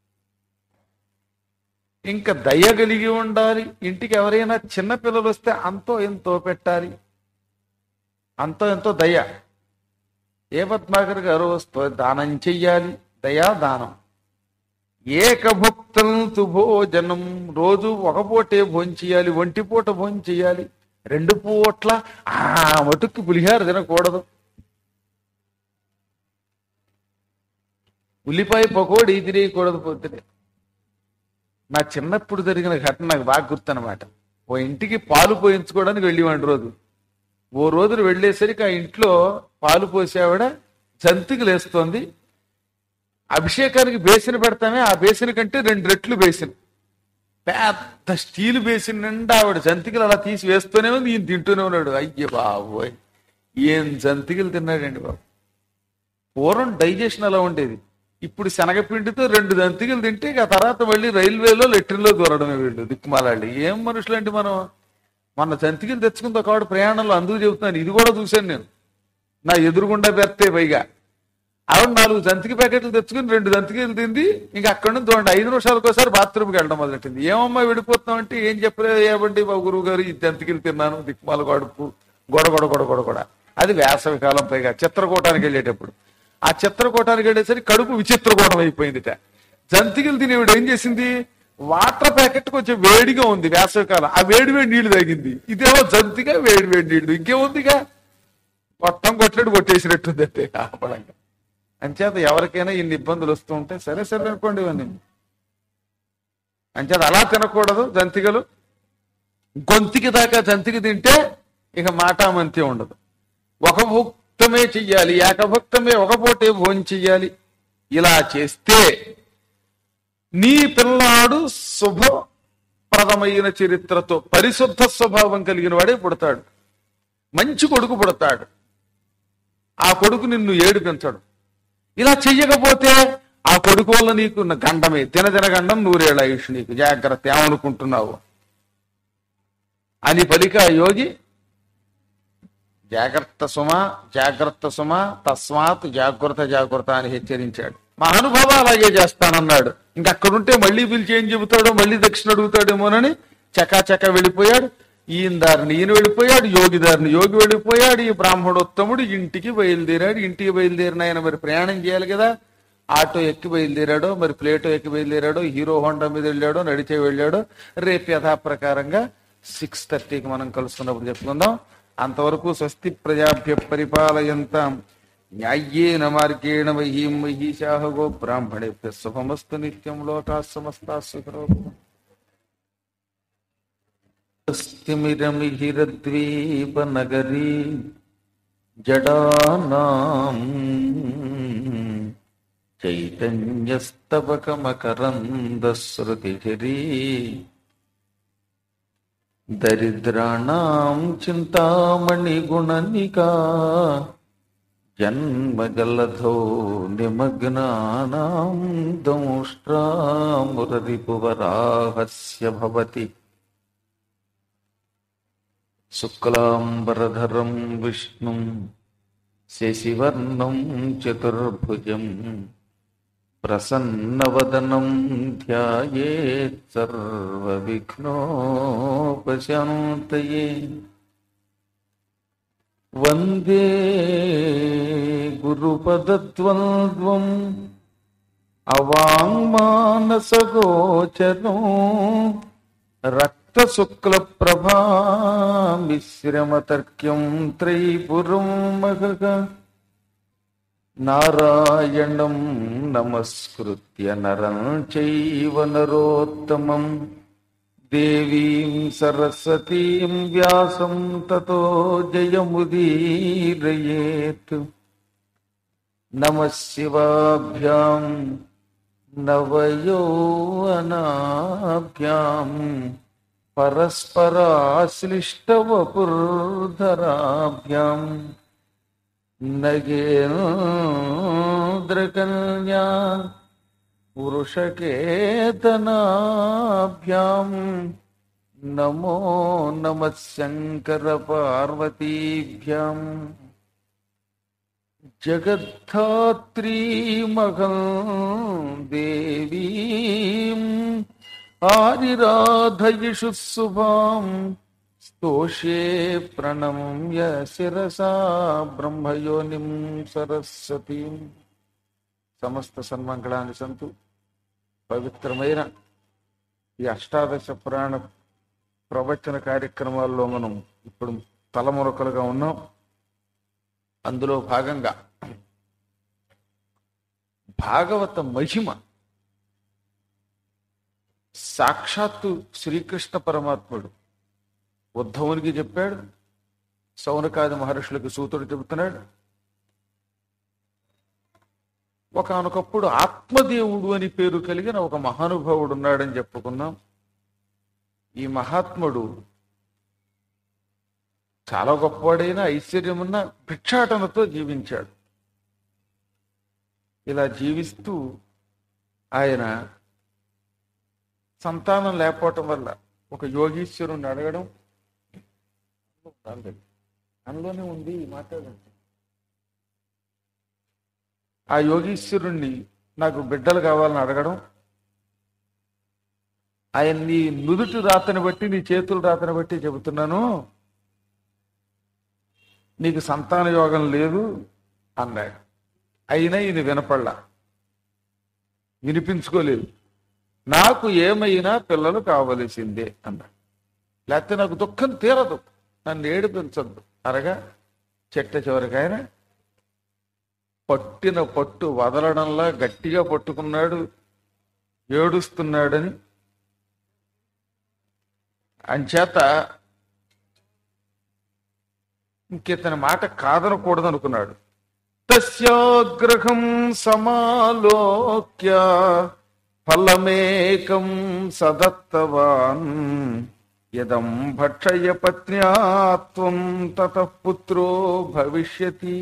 ఇంకా దయ కలిగి ఉండాలి ఇంటికి ఎవరైనా చిన్న పిల్లలు వస్తే అంతో ఎంతో పెట్టాలి అంతో ఎంతో దయ ఏ పద్మాకర్ గారు వస్తే దానం చెయ్యాలి దయా దానం ఏకభుక్తం భోజనం రోజు ఒక పూటే భోంచేయాలి ఒంటి పూట భోంచేయాలి రెండు పూట్ల ఆ మటుక్కి పులిహార తినకూడదు ఉల్లిపాయ పకోడీ తినేయకూడదు పొద్దునే నా చిన్నప్పుడు జరిగిన ఘటన నాకు బాగా గుర్తనమాట ఓ ఇంటికి పాలు పోయించుకోవడానికి వెళ్ళేవాడి రోజు ఓ రోజులు వెళ్ళేసరికి ఆ ఇంట్లో పాలు పోసేవాడ జంతికి లేస్తోంది అభిషేకానికి బేసిన్ పెడతామే ఆ బేసిన్ కంటే రెండు రెట్లు బేసిన్ పెద్ద స్టీల్ బేసిన్ నిండా ఆవిడ జంతికలు అలా తీసి వేస్తూనే ఉంది ఈయన తింటూనే ఉన్నాడు అయ్య బాబోయ్ ఏం జంతికలు తిన్నాడండి బాబు పూర్వం డైజెషన్ అలా ఉండేది ఇప్పుడు శనగపిండితో రెండు జంతికలు తింటే ఇక ఆ తర్వాత మళ్ళీ రైల్వేలో లెట్రిన్లో దూరడమే వీళ్ళు దిక్కుమాలాళ్ళు ఏం మనుషులండి మనం మన జంతికలు తెచ్చుకుంది ఒక ఆవిడ ప్రయాణంలో అందుకు చెబుతున్నాను ఇది కూడా చూశాను నేను నా ఎదురుగుండా పెడితే పైగా ఆవిడ నాలుగు జంతికి ప్యాకెట్లు తెచ్చుకుని రెండు జంతికలు తింది ఇంకా అక్కడ నుంచి చూడండి ఐదు నిమిషాలకు ఒకసారి బాత్రూమ్కి వెళ్ళడం మొదలెట్టింది ఏమమ్మా విడిపోతున్నాం అంటే ఏం చెప్పలేదు ఏమండి మా గురువు గారు ఈ జంతికలు తిన్నాను దిక్కుమాల గడుపు గొడ గొడ గొడ గొడ గొడ అది వేసవి కాలం పైగా చిత్రకూటానికి వెళ్ళేటప్పుడు ఆ చిత్రకూటానికి వెళ్ళేసరికి కడుపు విచిత్రకూటం అయిపోయిందిట జంతికలు తినేవిడు ఏం చేసింది వాటర్ ప్యాకెట్ కొంచెం వేడిగా ఉంది వేసవి కాలం ఆ వేడి వేడి నీళ్లు తాగింది ఇదేమో జంతిగా వేడి వేడి నీళ్లు ఇంకేముందిగా మొత్తం కొట్టలేడు కొట్టేసినట్టుంది అంటే ఆపడంగా అంచేత ఎవరికైనా ఇన్ని ఇబ్బందులు వస్తూ ఉంటే సరే సరే అనుకోండి ఇవన్నీ అంచేత అలా తినకూడదు జంతికలు గొంతికి దాకా జంతికి తింటే ఇక మాటామంతి ఉండదు ఒక భుక్తమే చెయ్యాలి ఏకభుక్తమే ఒక పూటే భోజనం చెయ్యాలి ఇలా చేస్తే నీ పిల్లాడు శుభప్రదమైన చరిత్రతో పరిశుద్ధ స్వభావం కలిగిన వాడే పుడతాడు మంచి కొడుకు పుడతాడు ఆ కొడుకు నిన్ను ఏడిపించడు ఇలా చెయ్యకపోతే ఆ కొడుకు వల్ల నీకు ఉన్న గండమే తినదిన గండం నూరేళ్ళ ఆయుష్ నీకు జాగ్రత్త ఏమనుకుంటున్నావు అని పలిక ఆ యోగి జాగ్రత్త సుమ జాగ్రత్త సుమ తస్మాత్ జాగ్రత్త జాగ్రత్త అని హెచ్చరించాడు మా అనుభవ అలాగే చేస్తానన్నాడు ఇంక అక్కడుంటే మళ్ళీ పిలిచి ఏం చెబుతాడో మళ్ళీ దక్షిణ అడుగుతాడేమోనని చకాచక వెళ్ళిపోయాడు ఈయన దారిని ఈయన వెళ్ళిపోయాడు యోగి దారిని యోగి వెళ్ళిపోయాడు ఈ బ్రాహ్మణోత్తముడు ఇంటికి బయలుదేరాడు ఇంటికి బయలుదేరిన ఆయన మరి ప్రయాణం చేయాలి కదా ఆటో ఎక్కి బయలుదేరాడో మరి ప్లేటో ఎక్కి బయలుదేరాడో హీరో హోండా మీద వెళ్ళాడో నడిచే వెళ్ళాడో రేపు యథాప్రకారంగా సిక్స్ థర్టీకి మనం కలుసుకున్నప్పుడు చెప్పుకుందాం అంతవరకు స్వస్తి ప్రజాభ్య పరిపాలయంతాం న్యాయ్యేన మార్గేణ మహీం మహీశాహ గో బ్రాహ్మణేభ్య శుభమస్తు నిత్యం లోకా సమస్తా సుఖరో స్తిమిరమిహిరద్వీపనగరీ జడానాం చైతన్యస్తవకమకరందశ్రుతిఝరీ దరిద్రాణం చింతామణిగుణనికా జన్మజలధో నిమగ్నానాం దంష్ట్రామురరిపువరాహస్య భవతి శుక్లాంబరధరం విష్ణుం శశివర్ణం చతుర్భుజం ప్రసన్నవదనం ధ్యాయేత్ సర్వవిఘ్నోపశాంతయే వందే గురుపదద్వంద్వం అవాంగ్మానసగోచరం రక్తశుక్లప్రభామిశ్రమతర్క్యం త్రైపురం మహగ నారాయణం నమస్కృత్య నరం చైవ నరోత్తమం దేవీం సరస్వతీం వ్యాసం తతో జయముదీరయేత్ నమ శివాభ్యాం నవయౌవనాభ్యాం పరస్పరాశ్లిష్టవపుర్ధరాభ్యాం నగేంద్రకన్యా వృషకేతనాభ్యాం నమో నమ శంకర పార్వతీభ్యాం జగద్ధాత్రీమహం దేవీం ఆరిరాధయిషు శుభాం స్తోషే ప్రణమ్య శిరసా బ్రహ్మయోనిం సరస్వతీం సమస్త సన్మంగళాన్ని సంతు పవిత్రమైన ఈ అష్టాదశ పురాణ ప్రవచన కార్యక్రమాల్లో మనం ఇప్పుడు తలమురకలుగా ఉన్నాం అందులో భాగంగా భాగవత మహిమ సాక్షాత్తు శ్రీకృష్ణ పరమాత్ముడు ఉద్ధవునికి చెప్పాడు సౌనకాది మహర్షులకు సూతుడు చెబుతున్నాడు ఒకనొకప్పుడు ఆత్మదేవుడు అని పేరు కలిగిన ఒక మహానుభావుడు ఉన్నాడని చెప్పుకున్నాం ఈ మహాత్ముడు చాలా గొప్పవాడైన ఐశ్వర్యమున్న భిక్షాటనతో జీవించాడు ఇలా జీవిస్తూ ఆయన సంతానం లేకపోవటం వల్ల ఒక యోగీశ్వరుని అడగడం అందులోనే ఉంది మాట్లాడండి ఆ యోగీశ్వరుణ్ణి నాకు బిడ్డలు కావాలని అడగడం ఆయన నీ నుదుటి రాతని బట్టి నీ చేతుల రాతని బట్టి చెబుతున్నాను నీకు సంతాన యోగం లేదు అన్నాడు అయినా ఈయన వినపడలా వినిపించుకోలేదు నాకు ఏమైనా పిల్లలు కావలసిందే అన్నాడు లేకపోతే నాకు దుఃఖం తీరదు నన్ను ఏడిపించద్దు అనగా చెట్ట చివరికైనా పట్టిన పట్టు వదలడంలా గట్టిగా పట్టుకున్నాడు ఏడుస్తున్నాడని అంచేత ఇంకితని మాట కాదనకూడదు అనుకున్నాడు తస్యాగ్రహం సమాలోక్య ఫలమేకం సదత్తవాన్ యదం భక్షయ పత్న్యాత్వం తత పుత్రో భవిష్యతి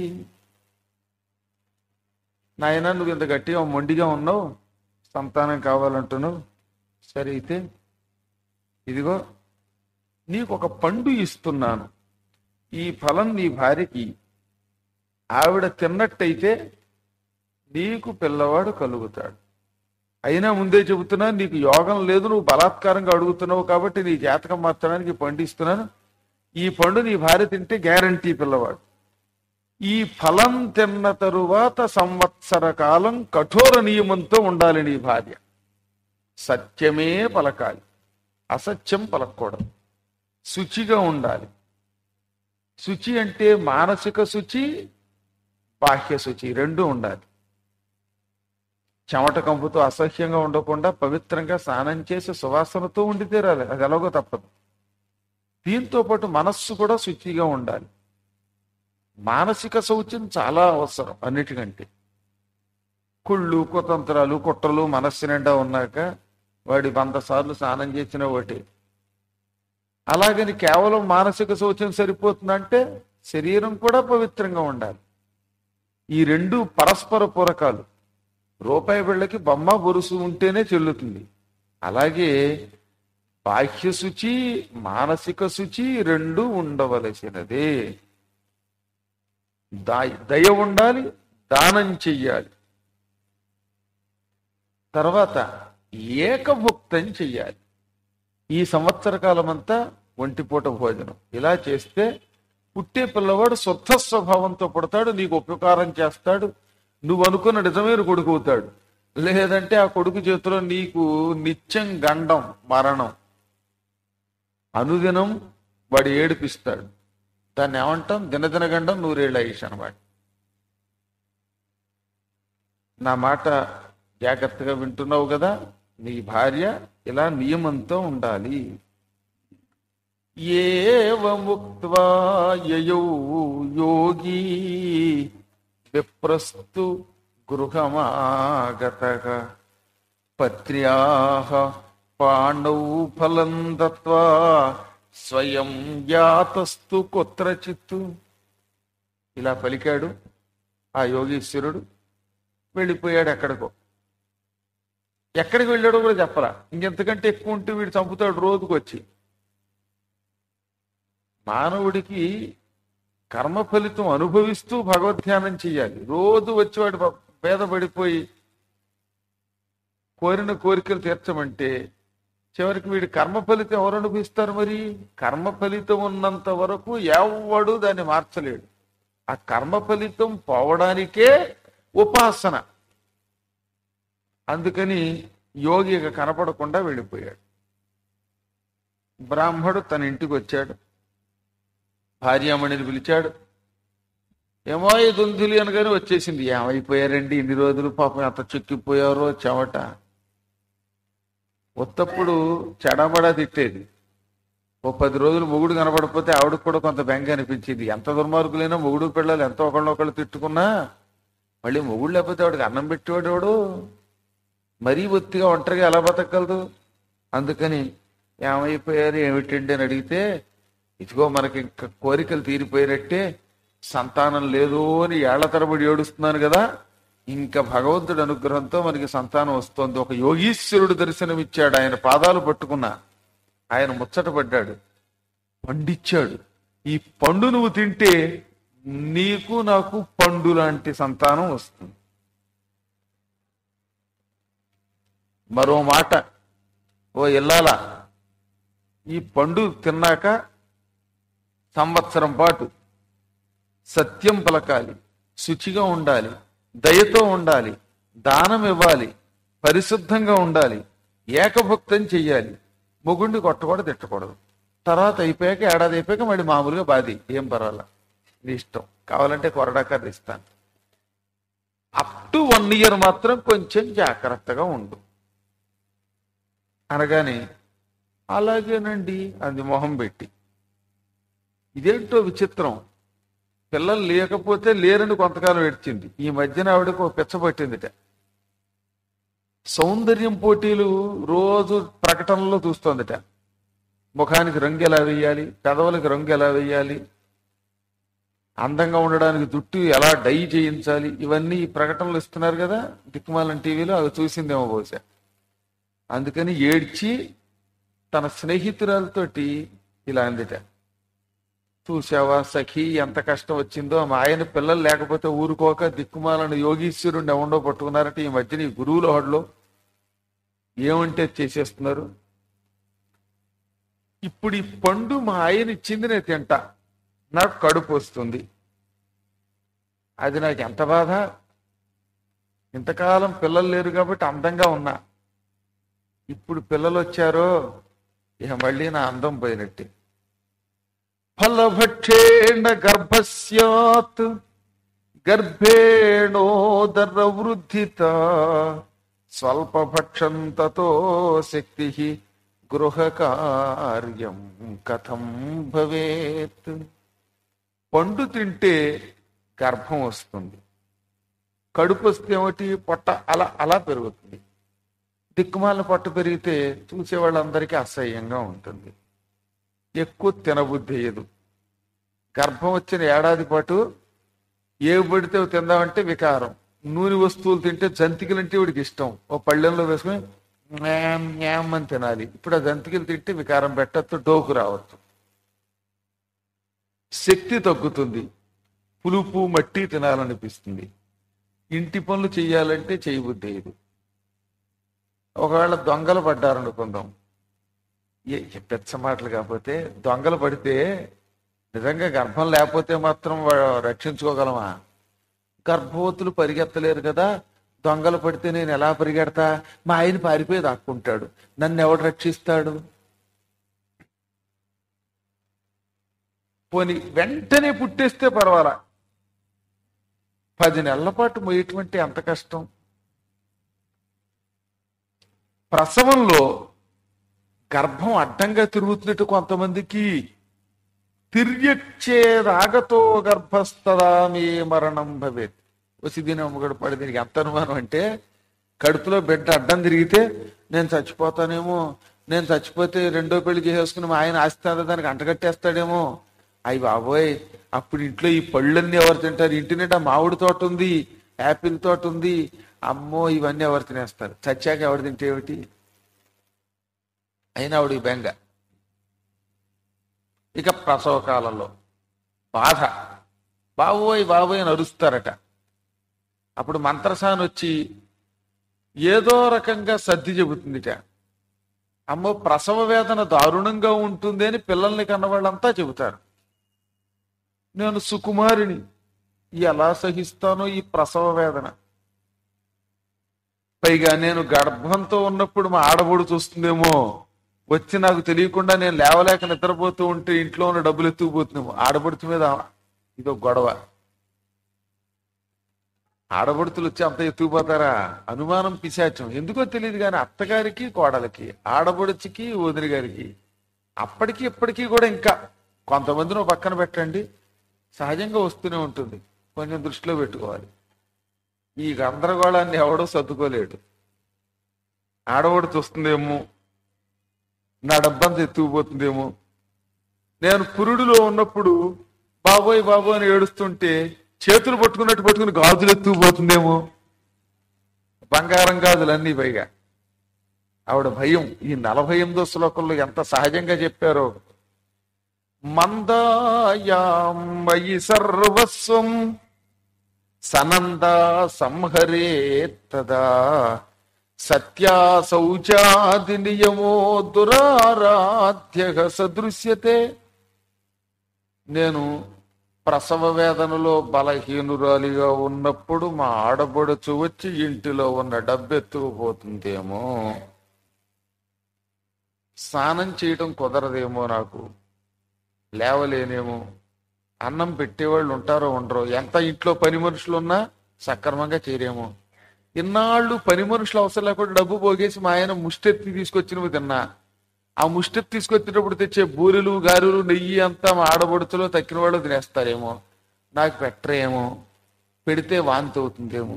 నాయన నువ్వు ఇంత గట్టిగా మొండిగా ఉన్నావు సంతానం కావాలంటున్నావు సరే అయితే ఇదిగో నీకు ఒక పండు ఇస్తున్నాను ఈ ఫలం నీ భార్యకి ఆవిడ తిన్నట్టయితే నీకు పిల్లవాడు కలుగుతాడు అయినా ముందే చెబుతున్నా నీకు యోగం లేదు నువ్వు బలాత్కారంగా అడుగుతున్నావు కాబట్టి నీ జాతకం మార్చడానికి ఈ పండు ఇస్తున్నాను ఈ పండు నీ భార్య తింటే గ్యారంటీ పిల్లవాడు ఈ ఫలం తిన్న తరువాత సంవత్సర కాలం కఠోర నియమంతో ఉండాలి నీ భార్య సత్యమే పలకాలి అసత్యం పలకూడదు శుచిగా ఉండాలి శుచి అంటే మానసిక శుచి బాహ్య శుచి రెండు ఉండాలి చెమట కంపుతో అసహ్యంగా ఉండకుండా పవిత్రంగా స్నానం చేసి సువాసనతో ఉండి తీరాలి అది ఎలాగో తప్పదు దీంతో పాటు మనస్సు కూడా శుచిగా ఉండాలి మానసిక శౌచ్యం చాలా అవసరం అన్నిటికంటే కుళ్ళు కుతంత్రాలు కుట్రలు మనస్సు నిండా ఉన్నాక వాడి వంద సార్లు స్నానం చేసిన ఒకటి అలాగని కేవలం మానసిక శౌచ్యం సరిపోతుందంటే శరీరం కూడా పవిత్రంగా ఉండాలి ఈ రెండు పరస్పర పూరకాలు రూపాయి బిళ్ళకి బొమ్మ బొరుసు ఉంటేనే చెల్లుతుంది అలాగే బాహ్య శుచి మానసిక శుచి రెండు ఉండవలసినదే దా- దయ ఉండాలి దానం చెయ్యాలి తర్వాత ఏకభుక్తం చెయ్యాలి ఈ సంవత్సర కాలం అంతా ఒంటిపూట భోజనం ఇలా చేస్తే పుట్టే పిల్లవాడు శుద్ధ స్వభావంతో పుడతాడు నీకు ఉపకారం చేస్తాడు నువ్వు అనుకున్న నిజమైన కొడుకు అవుతాడు లేదంటే ఆ కొడుకు చేతిలో నీకు నిత్యం గండం మరణం అనుదినం వాడు ఏడిపిస్తాడు దాన్ని ఏమంటాం దినదిన గండం నూరేళ్ళ ఆయుష్ అనమాట నా మాట జాగ్రత్తగా వింటున్నావు కదా నీ భార్య ఇలా నియమంతో ఉండాలి ఏవముక్త్వా యయౌ యోగి విప్రస్తు గృహమాగత పత్ర్యాహ పాండౌ ఫలం దత్వా స్వయం యాతస్తు కుత్రచిత్తు ఇలా పలికాడు ఆ యోగీశ్వరుడు వెళ్ళిపోయాడు ఎక్కడికో ఎక్కడికి వెళ్ళాడో కూడా చెప్పరా ఇంకెంతకంటే ఎక్కువ ఉంటే వీడు చంపుతాడు రోజుకు వచ్చి మానవుడికి కర్మ ఫలితం అనుభవిస్తూ భగవద్ధ్యానం చెయ్యాలి రోజు వచ్చేవాడు ప- పేద పడిపోయి కోరిన కోరికలు తీర్చమంటే చివరికి వీడి కర్మ ఫలితం ఎవరు అనుభవిస్తారు మరి కర్మ ఫలితం ఉన్నంత వరకు ఎవడు దాన్ని మార్చలేడు ఆ కర్మ ఫలితం పోవడానికే ఉపాసన అందుకని యోగి ఇక కనపడకుండా వెళ్ళిపోయాడు బ్రాహ్మడు తన ఇంటికి వచ్చాడు భార్యామణిని పిలిచాడు ఏమో ఈ దుందులు అనగానే వచ్చేసింది ఏమైపోయారండి ఇన్ని రోజులు పాపం ఎంత చెక్కిపోయారో చెమట ఉత్తప్పుడు చెడమడా తిట్టేది ఓ పది రోజులు మొగుడు కనపడకపోతే ఆవిడకు కూడా కొంత బెంగ అనిపించింది ఎంత దుర్మార్గులైనా మొగుడు పిల్లలు ఎంతో ఒకళ్ళొకళ్ళు తిట్టుకున్నా మళ్ళీ మొగుడు లేకపోతే వాడికి అన్నం పెట్టేవాడు ఎవడు మరీ ఒత్తిగా ఒంటరిగా ఎలా బతకగలదు అందుకని ఏమైపోయారు ఏమిటండి అని అడిగితే ఇదిగో మనకి ఇంకా కోరికలు తీరిపోయినట్టే సంతానం లేదు అని ఏళ్ల తరబడి ఏడుస్తున్నాను కదా ఇంకా భగవంతుడి అనుగ్రహంతో మనకి సంతానం వస్తోంది ఒక యోగీశ్వరుడు దర్శనమిచ్చాడు ఆయన పాదాలు పట్టుకున్నా ఆయన ముచ్చటపడ్డాడు పండిచ్చాడు ఈ పండు నువ్వు తింటే నీకు నాకు పండు లాంటి సంతానం వస్తుంది మరో మాట ఓ ఇల్లాల ఈ పండు తిన్నాక సంవత్సరం పాటు సత్యం పలకాలి శుచిగా ఉండాలి దయతో ఉండాలి దానం ఇవ్వాలి పరిశుద్ధంగా ఉండాలి ఏకభక్తం చెయ్యాలి మొగుండి కొట్టకూడదు తిట్టకూడదు తర్వాత అయిపోయాక ఏడాది అయిపోయాక మళ్ళీ మామూలుగా బాధి ఏం పర్వాలా నీ ఇష్టం కావాలంటే కొరడాకర్ ఇస్తాను అప్ టు వన్ ఇయర్ మాత్రం కొంచెం జాగ్రత్తగా ఉండు అనగానే అలాగేనండి అది మొహం పెట్టి ఇదేంటో విచిత్రం పిల్లలు లేకపోతే లేరని కొంతకాలం ఏడ్చింది ఈ మధ్యన ఆవిడకు ఒక పిచ్చ పట్టిందిట సౌందర్యం పోటీలు రోజు ప్రకటనలో చూస్తోందిట ముఖానికి రంగు ఎలా వేయాలి పెదవులకి రంగు ఎలా వేయాలి అందంగా ఉండడానికి జుట్టు ఎలా డై చేయించాలి ఇవన్నీ ఈ ప్రకటనలు ఇస్తున్నారు కదా దిక్కుమాలం టీవీలో అవి చూసిందేమో బహుశా అందుకని ఏడ్చి తన స్నేహితురాలతోటి ఇలా అందిట చూసావా సఖి ఎంత కష్టం వచ్చిందో మా ఆయన పిల్లలు లేకపోతే ఊరుకోక దిక్కుమాలను యోగీశ్వరుణ్ణి ఎవడో పట్టుకున్నారట ఈ మధ్యన ఈ గురువుల హోడలో ఏమంటే చేసేస్తున్నారు ఇప్పుడు ఈ పండు మా ఆయన ఇచ్చింది నేను తింటా నాకు కడుపు వస్తుంది అది నాకు ఎంత బాధ ఇంతకాలం పిల్లలు లేరు కాబట్టి అందంగా ఉన్నా ఇప్పుడు పిల్లలు వచ్చారో ఇక మళ్ళీ నా అందం పోయినట్టే ఫలభక్షేణ గర్భస్యాత్ గర్భేణోదర వృద్ధిత స్వల్పభక్షం తతో శక్తి గృహ కార్యం కథం భవేత్ పండు తింటే గర్భం వస్తుంది కడుపు వస్తే ఏమిటి పొట్ట అలా అలా పెరుగుతుంది దిక్కుమాల పొట్ట పెరిగితే చూసే వాళ్ళందరికీ అసహ్యంగా ఉంటుంది ఎక్కువ తినబుద్ధి అయ్యదు గర్భం వచ్చిన ఏడాది పాటు ఏ పడితే అవి తిందామంటే వికారం నూనె వస్తువులు తింటే జంతికలు అంటే వాడికి ఇష్టం ఓ పళ్ళెంలో వేసుకుని మ్యామ్ మ్యామ్ అని తినాలి ఇప్పుడు ఆ జంతికలు తింటే వికారం పెట్టచ్చు డోకు రావచ్చు శక్తి తగ్గుతుంది పులుపు మట్టి తినాలనిపిస్తుంది ఇంటి పనులు చేయాలంటే చేయబుద్ధి అయ్యదు ఒకవేళ దొంగలు పడ్డారనుకుందాం ఏ ఏ పెచ్చ మాటలు కాకపోతే దొంగలు పడితే నిజంగా గర్భం లేకపోతే మాత్రం వా- రక్షించుకోగలమా గర్భవతులు పరిగెత్తలేరు కదా దొంగలు పడితే నేను ఎలా పరిగెడతా మా ఆయన పారిపోయి దాక్కుంటాడు నన్ను ఎవడు రక్షిస్తాడు పోని వెంటనే పుట్టేస్తే పర్వాలా పది నెలల పాటు మోయేటువంటి ఎంత కష్టం ప్రసవంలో గర్భం అడ్డంగా తిరుగుతున్నట్టు కొంతమందికి తిర్యచ్చేదాగతో గర్భస్థదా మీ మరణం భవేత్ వచ్చి దీని అమ్మగడు పడి దీనికి ఎంత అనుమానం అంటే కడుపులో బిడ్డ అడ్డం తిరిగితే నేను చచ్చిపోతానేమో నేను చచ్చిపోతే రెండో పెళ్లి చేసేసుకుని మా ఆయన ఆస్తి అంతా దానికి అంటగట్టేస్తాడేమో అయ్యి బాబోయ్ అప్పుడు ఇంట్లో ఈ పళ్ళన్నీ ఎవరు తింటారు ఇంటి నిండా మామిడి తోట ఉంది యాపిల్ తోట ఉంది అమ్మో ఇవన్నీ ఎవరు తినేస్తారు చచ్చాక ఎవరు తింటే ఏమిటి అయినా ఆవిడ బెంగ ఇక ప్రసవ కాలంలో బాధ బాబోయ్ బాబోయ్ అని అరుస్తారట అప్పుడు మంత్రసాని వచ్చి ఏదో రకంగా సర్ది చెబుతుందిట అమ్మో ప్రసవ వేదన దారుణంగా ఉంటుంది అని పిల్లల్ని కన్నవాళ్ళంతా చెబుతారు నేను సుకుమారిని ఎలా సహిస్తానో ఈ ప్రసవ వేదన పైగా నేను గర్భంతో ఉన్నప్పుడు మా ఆడబొడు చూస్తుందేమో వచ్చి నాకు తెలియకుండా నేను లేవలేక నిద్రపోతూ ఉంటే ఇంట్లో ఉన్న డబ్బులు ఎత్తుకుపోతుందేమో ఆడబడుచు మీద ఇదో గొడవ ఆడబడుతులు వచ్చి అంత ఎత్తుకుపోతారా అనుమానం పిశాచం ఎందుకో తెలియదు కానీ అత్తగారికి కోడలకి ఆడబడుచుకి వదిన గారికి అప్పటికి ఇప్పటికీ కూడా ఇంకా కొంతమందిని ఓ పక్కన పెట్టండి సహజంగా వస్తూనే ఉంటుంది కొంచెం దృష్టిలో పెట్టుకోవాలి ఈ గందరగోళాన్ని ఎవడో సర్దుకోలేడు ఆడవాడు చూస్తుందేమో నా డబ్బంతా ఎత్తుకుపోతుందేమో నేను పురుడులో ఉన్నప్పుడు బాబోయ్ బాబోయ్ అని ఏడుస్తుంటే చేతులు పట్టుకున్నట్టు పట్టుకుని గాజులు ఎత్తుకుపోతుందేమో బంగారం గాజులు అన్నీ పైగా ఆవిడ భయం ఈ నలభై ఎనిమిదో శ్లోకంలో ఎంత సహజంగా చెప్పారో మందాయామయి సర్వస్వం సనందా సంహరే తదా సత్యా శౌచాది నియమో దురారాధ్య సదృశ్యతే నేను ప్రసవ వేదనలో బలహీనురాలిగా ఉన్నప్పుడు మా ఆడబడుచు వచ్చి ఇంటిలో ఉన్న డబ్బెత్తుకుపోతుందేమో స్నానం చేయటం కుదరదేమో నాకు లేవలేనేమో అన్నం పెట్టేవాళ్ళు ఉంటారో ఉండరో ఎంత ఇంట్లో పని మనుషులు ఉన్నా సక్రమంగా చేరేమో ఇన్నాళ్ళు పని మనుషులు అవసరం లేకుండా డబ్బు పోగేసి మా ఆయన ముష్టెత్తి తీసుకొచ్చినవి తిన్నా ఆ ముష్టెత్తి తీసుకొచ్చేటప్పుడు తెచ్చే బూరెలు గారెలు నెయ్యి అంతా మా ఆడబడుతులో తక్కిన వాళ్ళు తినేస్తారేమో నాకు పెట్టరేమో పెడితే వాంతి అవుతుందేమో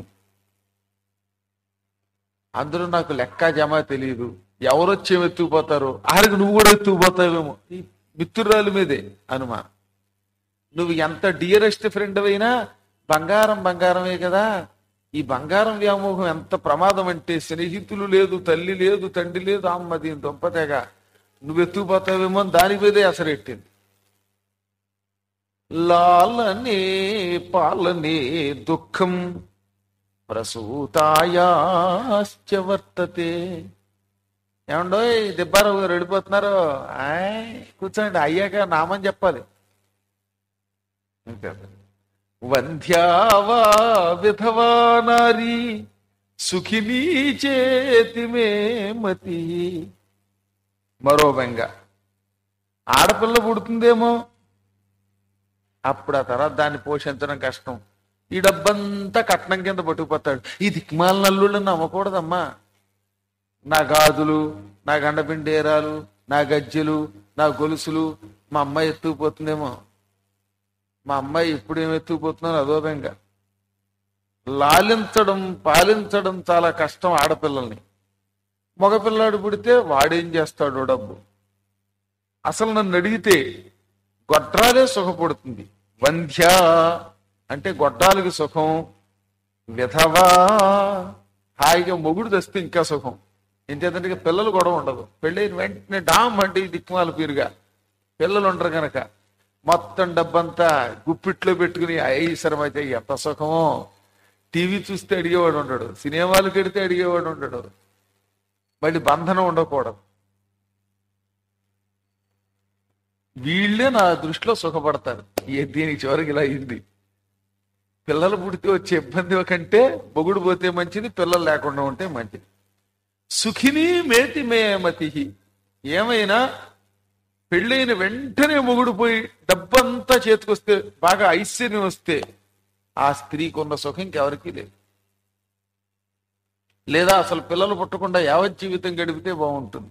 అందులో నాకు లెక్క జమ తెలియదు ఎవరొచ్చి ఏమి ఎత్తుకుపోతారు ఆరికి నువ్వు కూడా ఎత్తుకుపోతావేమో ఈ మిత్రురాలు మీదే అనుమానం నువ్వు ఎంత డియరెస్ట్ ఫ్రెండ్ అయినా బంగారం బంగారమే కదా ఈ బంగారం వ్యామోహం ఎంత ప్రమాదం అంటే స్నేహితులు లేదు తల్లి లేదు తండ్రి లేదు అమ్మ దీని దొంపతేగా నువ్వు ఎత్తుకుపోతావేమో అని దాని మీదే అసరెట్టింది లాలనే పాలనే దుఃఖం ప్రసూతాయాశ్చ వర్తతే ఏమండో దిబ్బారావు గారు వెళ్ళిపోతున్నారు ఆయ్ కూర్చోండి అయ్యాక నామని చెప్పాలి ఇంకా వంధ్యావా విధవా నారీ సుఖినీ చేతి మే మతి మరో బెంగ ఆడపిల్ల పుడుతుందేమో అప్పుడు ఆ తర్వాత దాన్ని పోషించడం కష్టం ఈ డబ్బంతా కట్నం కింద పట్టుకుపోతాడు ఈ దిక్మాల నల్లుళ్ళు నమ్మకూడదమ్మా నా గాజులు నా గండపిండేరాలు నా గజ్జెలు నా గొలుసులు మా అమ్మాయి ఎత్తుకుపోతుందేమో మా అమ్మాయి ఇప్పుడు ఏం ఎత్తుకుపోతున్నాను అదో బెంగ లాలించడం పాలించడం చాలా కష్టం ఆడపిల్లల్ని మగపిల్లాడు పుడితే వాడేం చేస్తాడు డబ్బు అసలు నన్ను అడిగితే గొడ్రాలే సుఖపడుతుంది వంధ్య అంటే గొడ్రాలకి సుఖం విధవా హాయిగా మొగుడు తెస్తే ఇంకా సుఖం ఇంకేదంటే ఇక పిల్లలు గొడవ ఉండదు పెళ్ళైన వెంటనే డామ్ అంటే ఈ దిక్కుమాల పీరుగా పిల్లలు ఉండరు గనక మొత్తం డబ్బంతా గుప్పిట్లో పెట్టుకుని ఐసరం అయితే ఎంత సుఖమో టీవీ చూస్తే అడిగేవాడు ఉండడు సినిమాలు కడితే అడిగేవాడు ఉండడు మళ్ళీ బంధనం ఉండకూడదు వీళ్ళే నా దృష్టిలో సుఖపడతారు ఏ దీనికి చివరికి ఇలా అయింది పిల్లలు పుడితే వచ్చే ఇబ్బంది కంటే బొగుడు పోతే మంచిది పిల్లలు లేకుండా ఉంటే మంచిది సుఖిని మేతి మేమతి ఏమైనా పెళ్ళైన వెంటనే మొగుడు పోయి డబ్బంతా చేతికొస్తే బాగా ఐశ్వర్యం వస్తే ఆ స్త్రీకి ఉన్న సుఖం ఇంకెవరికీ లేదు లేదా అసలు పిల్లలు పుట్టకుండా యావత్ జీవితం గడిపితే బాగుంటుంది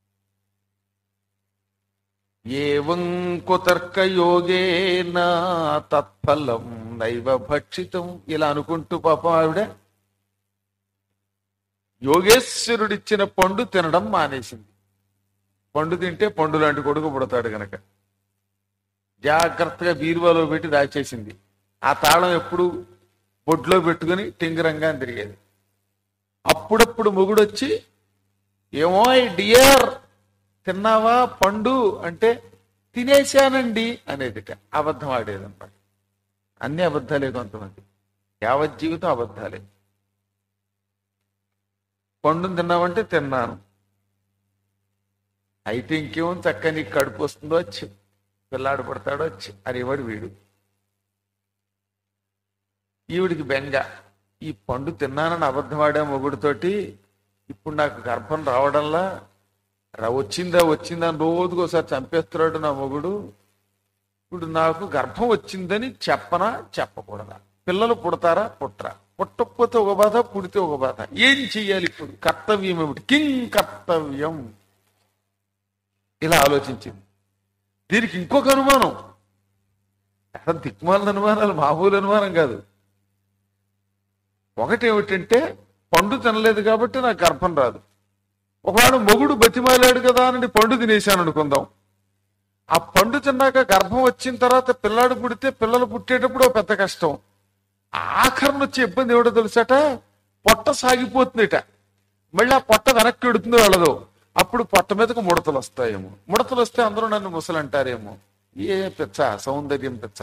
ఏవం కుతర్క యోగేన తత్ఫలం నైవ భక్షితం ఇలా అనుకుంటూ పాపం ఆవిడ యోగేశ్వరుడిచ్చిన పండు తినడం మానేసింది పండు తింటే పండు లాంటి కొడుకు పుడతాడు గనక జాగ్రత్తగా బీరువాలో పెట్టి దాచేసింది ఆ తాళం ఎప్పుడు బొడ్లో పెట్టుకుని టింగరంగా అని తిరిగేది అప్పుడప్పుడు మొగుడు వచ్చి ఏమో డియర్ తిన్నావా పండు అంటే తినేశానండి అనేదిట అబద్ధం ఆడేదన్నమాట అన్ని అబద్ధాలే కొంతమంది యావత్ జీవితం అబద్ధాలే పండుని తిన్నావంటే తిన్నాను అయితే ఇంకేమో చక్క నీకు కడుపు వస్తుందో వచ్చి పిల్లాడు పడతాడో వచ్చి అనేవాడు వీడు ఈవిడికి బెంగ ఈ పండు తిన్నానని అబద్ధమాడా మొగుడితోటి ఇప్పుడు నాకు గర్భం రావడంలా రా వచ్చిందా వచ్చిందా అని రోజుకు ఒకసారి చంపేస్తున్నాడు నా మొగుడు ఇప్పుడు నాకు గర్భం వచ్చిందని చెప్పనా చెప్పకూడదా పిల్లలు పుడతారా పుట్టరా పుట్టకపోతే ఒక బాధ పుడితే ఒక బాధ ఏం చెయ్యాలి ఇప్పుడు కర్తవ్యం ఏమిటి కింగ్ కర్తవ్యం ఇలా ఆలోచించింది దీనికి ఇంకొక అనుమానం అసలు దిక్మాల అనుమానాలు మామూలు అనుమానం కాదు ఒకటి ఏమిటంటే పండు తినలేదు కాబట్టి నాకు గర్భం రాదు ఒకవేళ మొగుడు బతిమాలాడు కదా అని పండు తినేశాను అనుకుందాం ఆ పండు తిన్నాక గర్భం వచ్చిన తర్వాత పిల్లాడు పుడితే పిల్లలు పుట్టేటప్పుడు ఓ పెద్ద కష్టం ఆఖరణ వచ్చే ఇబ్బంది ఏమిటో తెలుసట పొట్ట సాగిపోతుందిట మళ్ళీ ఆ పొట్ట వెనక్కి ఎడుతుందో వెళ్ళదు అప్పుడు పొట్ట మీదకు ముడతలు వస్తాయేమో ముడతలు వస్తే అందరూ నన్ను ముసలు అంటారేమో ఏ పిచ్చ సౌందర్యం పిచ్చ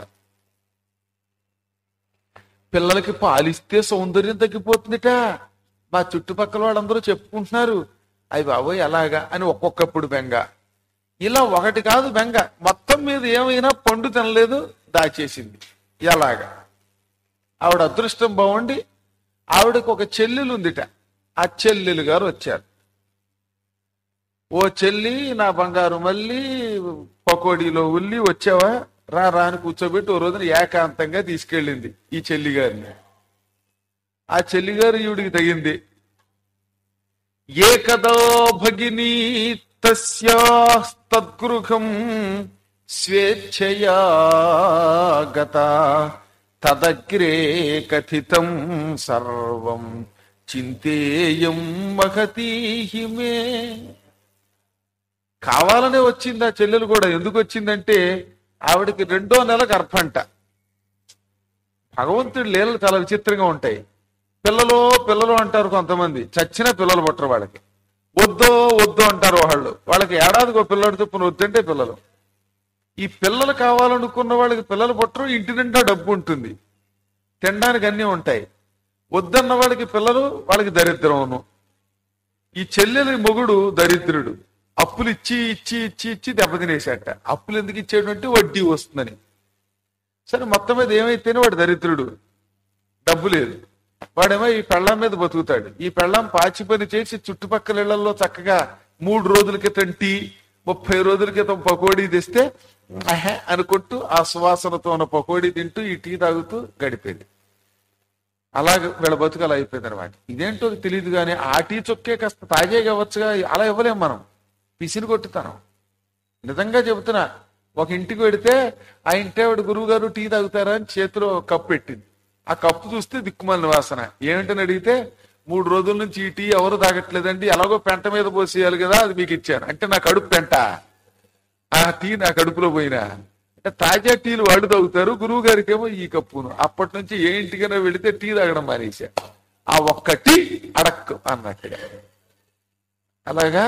పిల్లలకి పాలిస్తే సౌందర్యం తగ్గిపోతుందిట మా చుట్టుపక్కల వాళ్ళందరూ చెప్పుకుంటున్నారు అవి బాబోయ్ ఎలాగా అని ఒక్కొక్కప్పుడు బెంగ ఇలా ఒకటి కాదు బెంగ మొత్తం మీద ఏమైనా పండు తినలేదు దాచేసింది ఎలాగా ఆవిడ అదృష్టం బాగుండి ఆవిడకి ఒక చెల్లెలు ఉందిట ఆ చెల్లెలు గారు వచ్చారు ఓ చెల్లి నా బంగారు మళ్ళీ పకోడీలో ఉల్లి వచ్చావా రా రా అని కూర్చోబెట్టి ఓ రోజున ఏకాంతంగా తీసుకెళ్ళింది ఈ చెల్లి గారిని ఆ చెల్లి గారు ఈవిడికి తగింది ఏకదా భగినీ తస్యాస్తద్గృహం స్వేచ్ఛయా గత తదగ్రే కథితం సర్వం చింతేయం మహతీహి మే కావాలనే వచ్చింది ఆ చెల్లెలు కూడా ఎందుకు వచ్చిందంటే ఆవిడకి రెండో నెల గర్భంట భగవంతుడి లీలలు చాలా విచిత్రంగా ఉంటాయి పిల్లలు పిల్లలు అంటారు కొంతమంది చచ్చిన పిల్లలు పుట్టరు వాళ్ళకి వద్దో వద్దో అంటారు వాళ్ళు వాళ్ళకి ఏడాదికి ఒక పిల్లడు చొప్పున వద్దంటే పిల్లలు ఈ పిల్లలు కావాలనుకున్న వాళ్ళకి పిల్లలు పుట్టరు ఇంటి నిండా డబ్బు ఉంటుంది తినడానికి అన్నీ ఉంటాయి వద్దన్న వాళ్ళకి పిల్లలు వాళ్ళకి దరిద్రమును ఈ చెల్లెలి మొగుడు దరిద్రుడు అప్పులు ఇచ్చి ఇచ్చి ఇచ్చి ఇచ్చి దెబ్బతినేశాట అప్పులు ఎందుకు ఇచ్చాడు అంటే వడ్డీ వస్తుందని సరే మొత్తం మీద ఏమైతేనే వాడు దరిద్రుడు డబ్బు లేదు వాడేమో ఈ పెళ్ళాం మీద బతుకుతాడు ఈ పెళ్ళాం పాచి పని చేసి చుట్టుపక్కల ఇళ్లలో చక్కగా మూడు రోజుల క్రితం టీ ముప్పై రోజుల క్రితం పకోడీ తెస్తే అహే అనుకుంటూ ఆ సువాసనతో ఉన్న పకోడీ తింటూ ఈ టీ తాగుతూ గడిపేది అలాగే వీళ్ళ బతుకు అలా అయిపోయింది అనమాట ఇదేంటో తెలియదు కానీ ఆ టీ చొక్కే కాస్త తాగే కావచ్చుగా అలా ఇవ్వలేం మనం పిసిని కొట్టుతాను నిజంగా చెబుతున్నా ఒక ఇంటికి వెడితే ఆ ఇంటి ఆవిడ గురువు గారు టీ తాగుతారా అని చేతిలో కప్పు పెట్టింది ఆ కప్పు చూస్తే దిక్కుమాలిన వాసన ఏమిటని అడిగితే మూడు రోజుల నుంచి ఈ టీ ఎవరు తాగట్లేదండి ఎలాగో పెంట మీద పోసేయాలి కదా అది మీకు ఇచ్చాను అంటే నా కడుపు పెంట ఆ టీ నా కడుపులో పోయినా అంటే తాజా టీలు వాళ్ళు తాగుతారు గురువు గారికి ఏమో ఈ కప్పును అప్పటి నుంచి ఏ ఇంటికైనా వెళితే టీ తాగడం మానేసా ఆ ఒక్క టీ అడక్కు అన్నట్టుగా అలాగా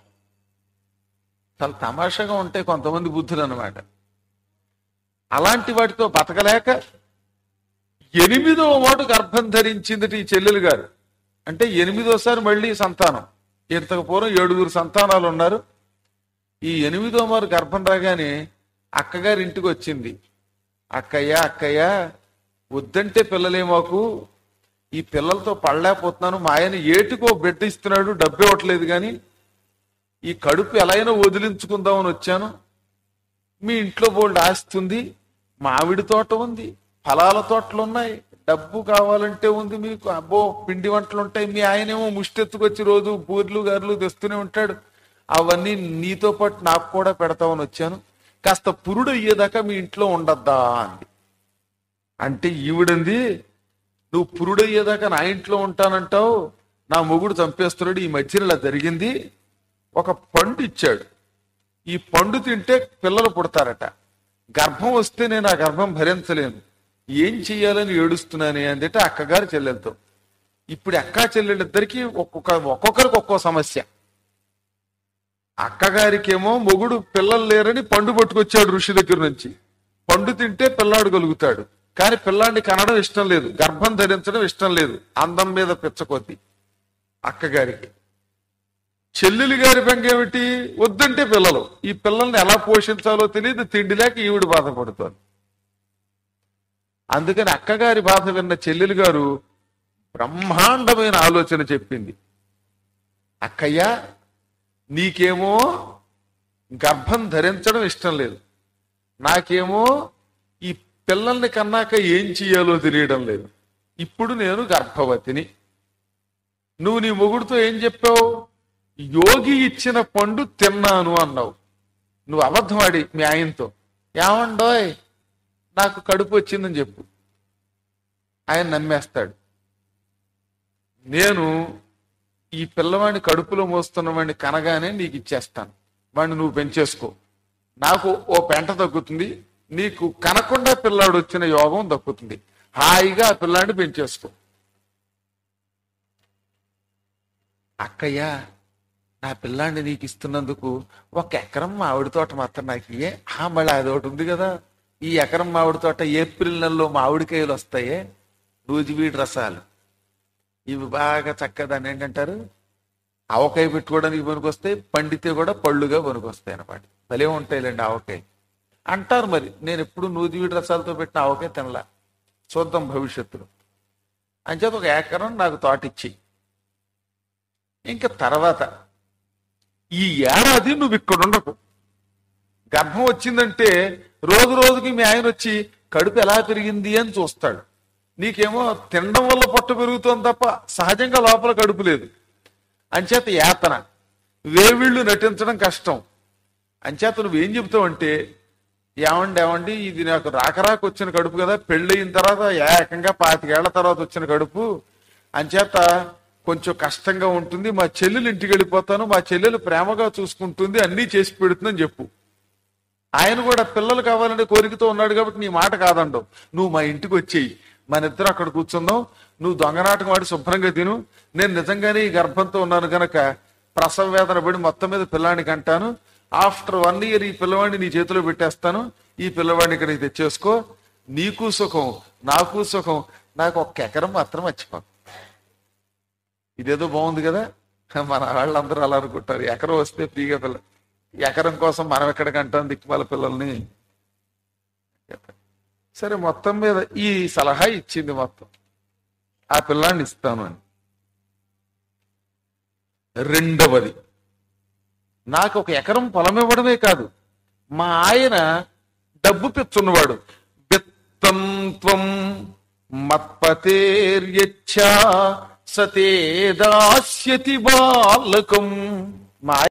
చాలా తమాషాగా ఉంటాయి కొంతమంది బుద్ధులు అన్నమాట అలాంటి వాటితో బతకలేక ఎనిమిదవ మాట గర్భం ధరించింది ఈ చెల్లెలు గారు అంటే ఎనిమిదోసారి మళ్ళీ సంతానం ఇంతకు పూర్వం ఏడుగురు సంతానాలు ఉన్నారు ఈ ఎనిమిదో మారు గర్భం రాగానే అక్కగారి ఇంటికి వచ్చింది అక్కయ్య అక్కయ్య వద్దంటే పిల్లలే మాకు ఈ పిల్లలతో పడలేకపోతున్నాను మా ఆయన ఏటుకో బిడ్డ ఇస్తున్నాడు డబ్బు ఇవ్వట్లేదు కానీ ఈ కడుపు ఎలా అయినా వదిలించుకుందామని వచ్చాను మీ ఇంట్లో బోల్డ్ ఆస్తుంది మామిడి తోట ఉంది ఫలాల తోటలు ఉన్నాయి డబ్బు కావాలంటే ఉంది మీకు అబ్బో పిండి వంటలు ఉంటాయి మీ ఆయనేమో ముష్టెత్తుకొచ్చి రోజు బూర్లు గారులు తెస్తూనే ఉంటాడు అవన్నీ నీతో పాటు నాకు కూడా పెడతామని వచ్చాను కాస్త పురుడు అయ్యేదాకా మీ ఇంట్లో ఉండద్దా అంది అంటే ఈవిడంది నువ్వు పురుడు అయ్యేదాకా నా ఇంట్లో ఉంటానంటావు నా మొగుడు చంపేస్తున్నాడు ఈ మధ్యన ఇలా జరిగింది ఒక పండు ఇచ్చాడు ఈ పండు తింటే పిల్లలు పుడతారట గర్భం వస్తే నేను ఆ గర్భం భరించలేను ఏం చెయ్యాలని ఏడుస్తున్నానే అంటే అక్కగారు చెల్లెలతో ఇప్పుడు అక్క చెల్లెళ్ళిద్దరికి ఒక్కొక్క ఒక్కొక్కరికి ఒక్కో సమస్య అక్కగారికేమో మొగుడు పిల్లలు లేరని పండు పట్టుకొచ్చాడు ఋషి దగ్గర నుంచి పండు తింటే పిల్లాడు కలుగుతాడు కానీ పిల్లాడిని కనడం ఇష్టం లేదు గర్భం ధరించడం ఇష్టం లేదు అందం మీద పిచ్చకొద్ది అక్కగారికి చెల్లెలి గారి బెంగ ఏమిటి వద్దంటే పిల్లలు ఈ పిల్లల్ని ఎలా పోషించాలో తెలియదు తిండి లేక ఈవిడ బాధపడుతోంది అందుకని అక్కగారి బాధ విన్న చెల్లెలు గారు బ్రహ్మాండమైన ఆలోచన చెప్పింది అక్కయ్య నీకేమో గర్భం ధరించడం ఇష్టం లేదు నాకేమో ఈ పిల్లల్ని కన్నాక ఏం చెయ్యాలో తెలియడం లేదు ఇప్పుడు నేను గర్భవతిని నువ్వు నీ మొగుడుతో ఏం చెప్పావు యోగి ఇచ్చిన పండు తిన్నాను అన్నావు నువ్వు అబద్ధమాడి మీ ఆయనతో ఏమండోయ్ నాకు కడుపు వచ్చిందని చెప్పు ఆయన నమ్మేస్తాడు నేను ఈ పిల్లవాడిని కడుపులో మోస్తున్న వాడిని కనగానే నీకు ఇచ్చేస్తాను వాడిని నువ్వు పెంచేసుకో నాకు ఓ పెంట దక్కుతుంది నీకు కనకుండా పిల్లాడు వచ్చిన యోగం దక్కుతుంది హాయిగా ఆ పిల్లాడిని పెంచేసుకో అక్కయ్య నా పిల్లాడిని నీకు ఇస్తున్నందుకు ఒక ఎకరం మామిడి తోట మాత్రం నాకు ఇయ్యే ఆ మళ్ళీ అది ఒకటి ఉంది కదా ఈ ఎకరం మామిడి తోట ఏప్రిల్ నెలలో మామిడికాయలు వస్తాయే రోజువీడి రసాలు ఇవి బాగా చక్కగా దాన్ని ఏంటంటారు ఆవకాయ పెట్టుకోవడానికి పనికొస్తాయి పండితే కూడా పళ్ళుగా పనికొస్తాయి అనమాట భలే ఉంటాయిలేండి ఆవకాయ అంటారు మరి నేను ఎప్పుడు నూతివీడి రసాలతో పెట్టిన ఆవకాయ తినలా చూద్దాం భవిష్యత్తులో అంచేత ఒక ఎకరం నాకు తోటిచ్చి ఇంకా తర్వాత ఈ ఏడాది నువ్వు ఇక్కడ ఉండకు గర్భం వచ్చిందంటే రోజు రోజుకి మీ ఆయన వచ్చి కడుపు ఎలా పెరిగింది అని చూస్తాడు నీకేమో తినడం వల్ల పొట్ట పెరుగుతోంది తప్ప సహజంగా లోపల కడుపు లేదు అంచేత యాతన వేవిళ్ళు నటించడం కష్టం అంచేత నువ్వేం చెబుతావు అంటే ఏమండి ఏమండి ఇది నాకు రాకరాక వచ్చిన కడుపు కదా పెళ్ళయిన తర్వాత ఏకంగా పాతికేళ్ల తర్వాత వచ్చిన కడుపు అంచేత కొంచెం కష్టంగా ఉంటుంది మా చెల్లెలు ఇంటికి వెళ్ళిపోతాను మా చెల్లెలు ప్రేమగా చూసుకుంటుంది అన్నీ చేసి పెడుతుందని చెప్పు ఆయన కూడా పిల్లలు కావాలనే కోరికతో ఉన్నాడు కాబట్టి నీ మాట కాదండవు నువ్వు మా ఇంటికి వచ్చేయి మన ఇద్దరు అక్కడ కూర్చుందాం నువ్వు దొంగనాటకం ఆడి శుభ్రంగా తిను నేను నిజంగానే ఈ గర్భంతో ఉన్నాను గనక ప్రసవ వేదన పడి మొత్తం మీద పిల్లాడికి అంటాను ఆఫ్టర్ వన్ ఇయర్ ఈ పిల్లవాడిని నీ చేతిలో పెట్టేస్తాను ఈ పిల్లవాడిని ఇక్కడికి తెచ్చేసుకో నీకు సుఖం నాకు సుఖం నాకు ఒక్క ఎకరం మాత్రం మర్చిపోకు ఇదేదో బాగుంది కదా మన వాళ్ళందరూ అలా అనుకుంటారు ఎకరం వస్తే ఫ్రీగా పిల్ల ఎకరం కోసం మనం ఎక్కడికి అంటాం దిక్కుమాల పిల్లల్ని సరే మొత్తం మీద ఈ సలహా ఇచ్చింది మొత్తం ఆ పిల్లాన్ని ఇస్తాను అని రెండవది నాకు ఒక ఎకరం పొలం ఇవ్వడమే కాదు మా ఆయన డబ్బు పిచ్చున్నవాడు విత్తం త్వం మత్పతేర్యచ్చ సతే దాస్యతి బాలకం మా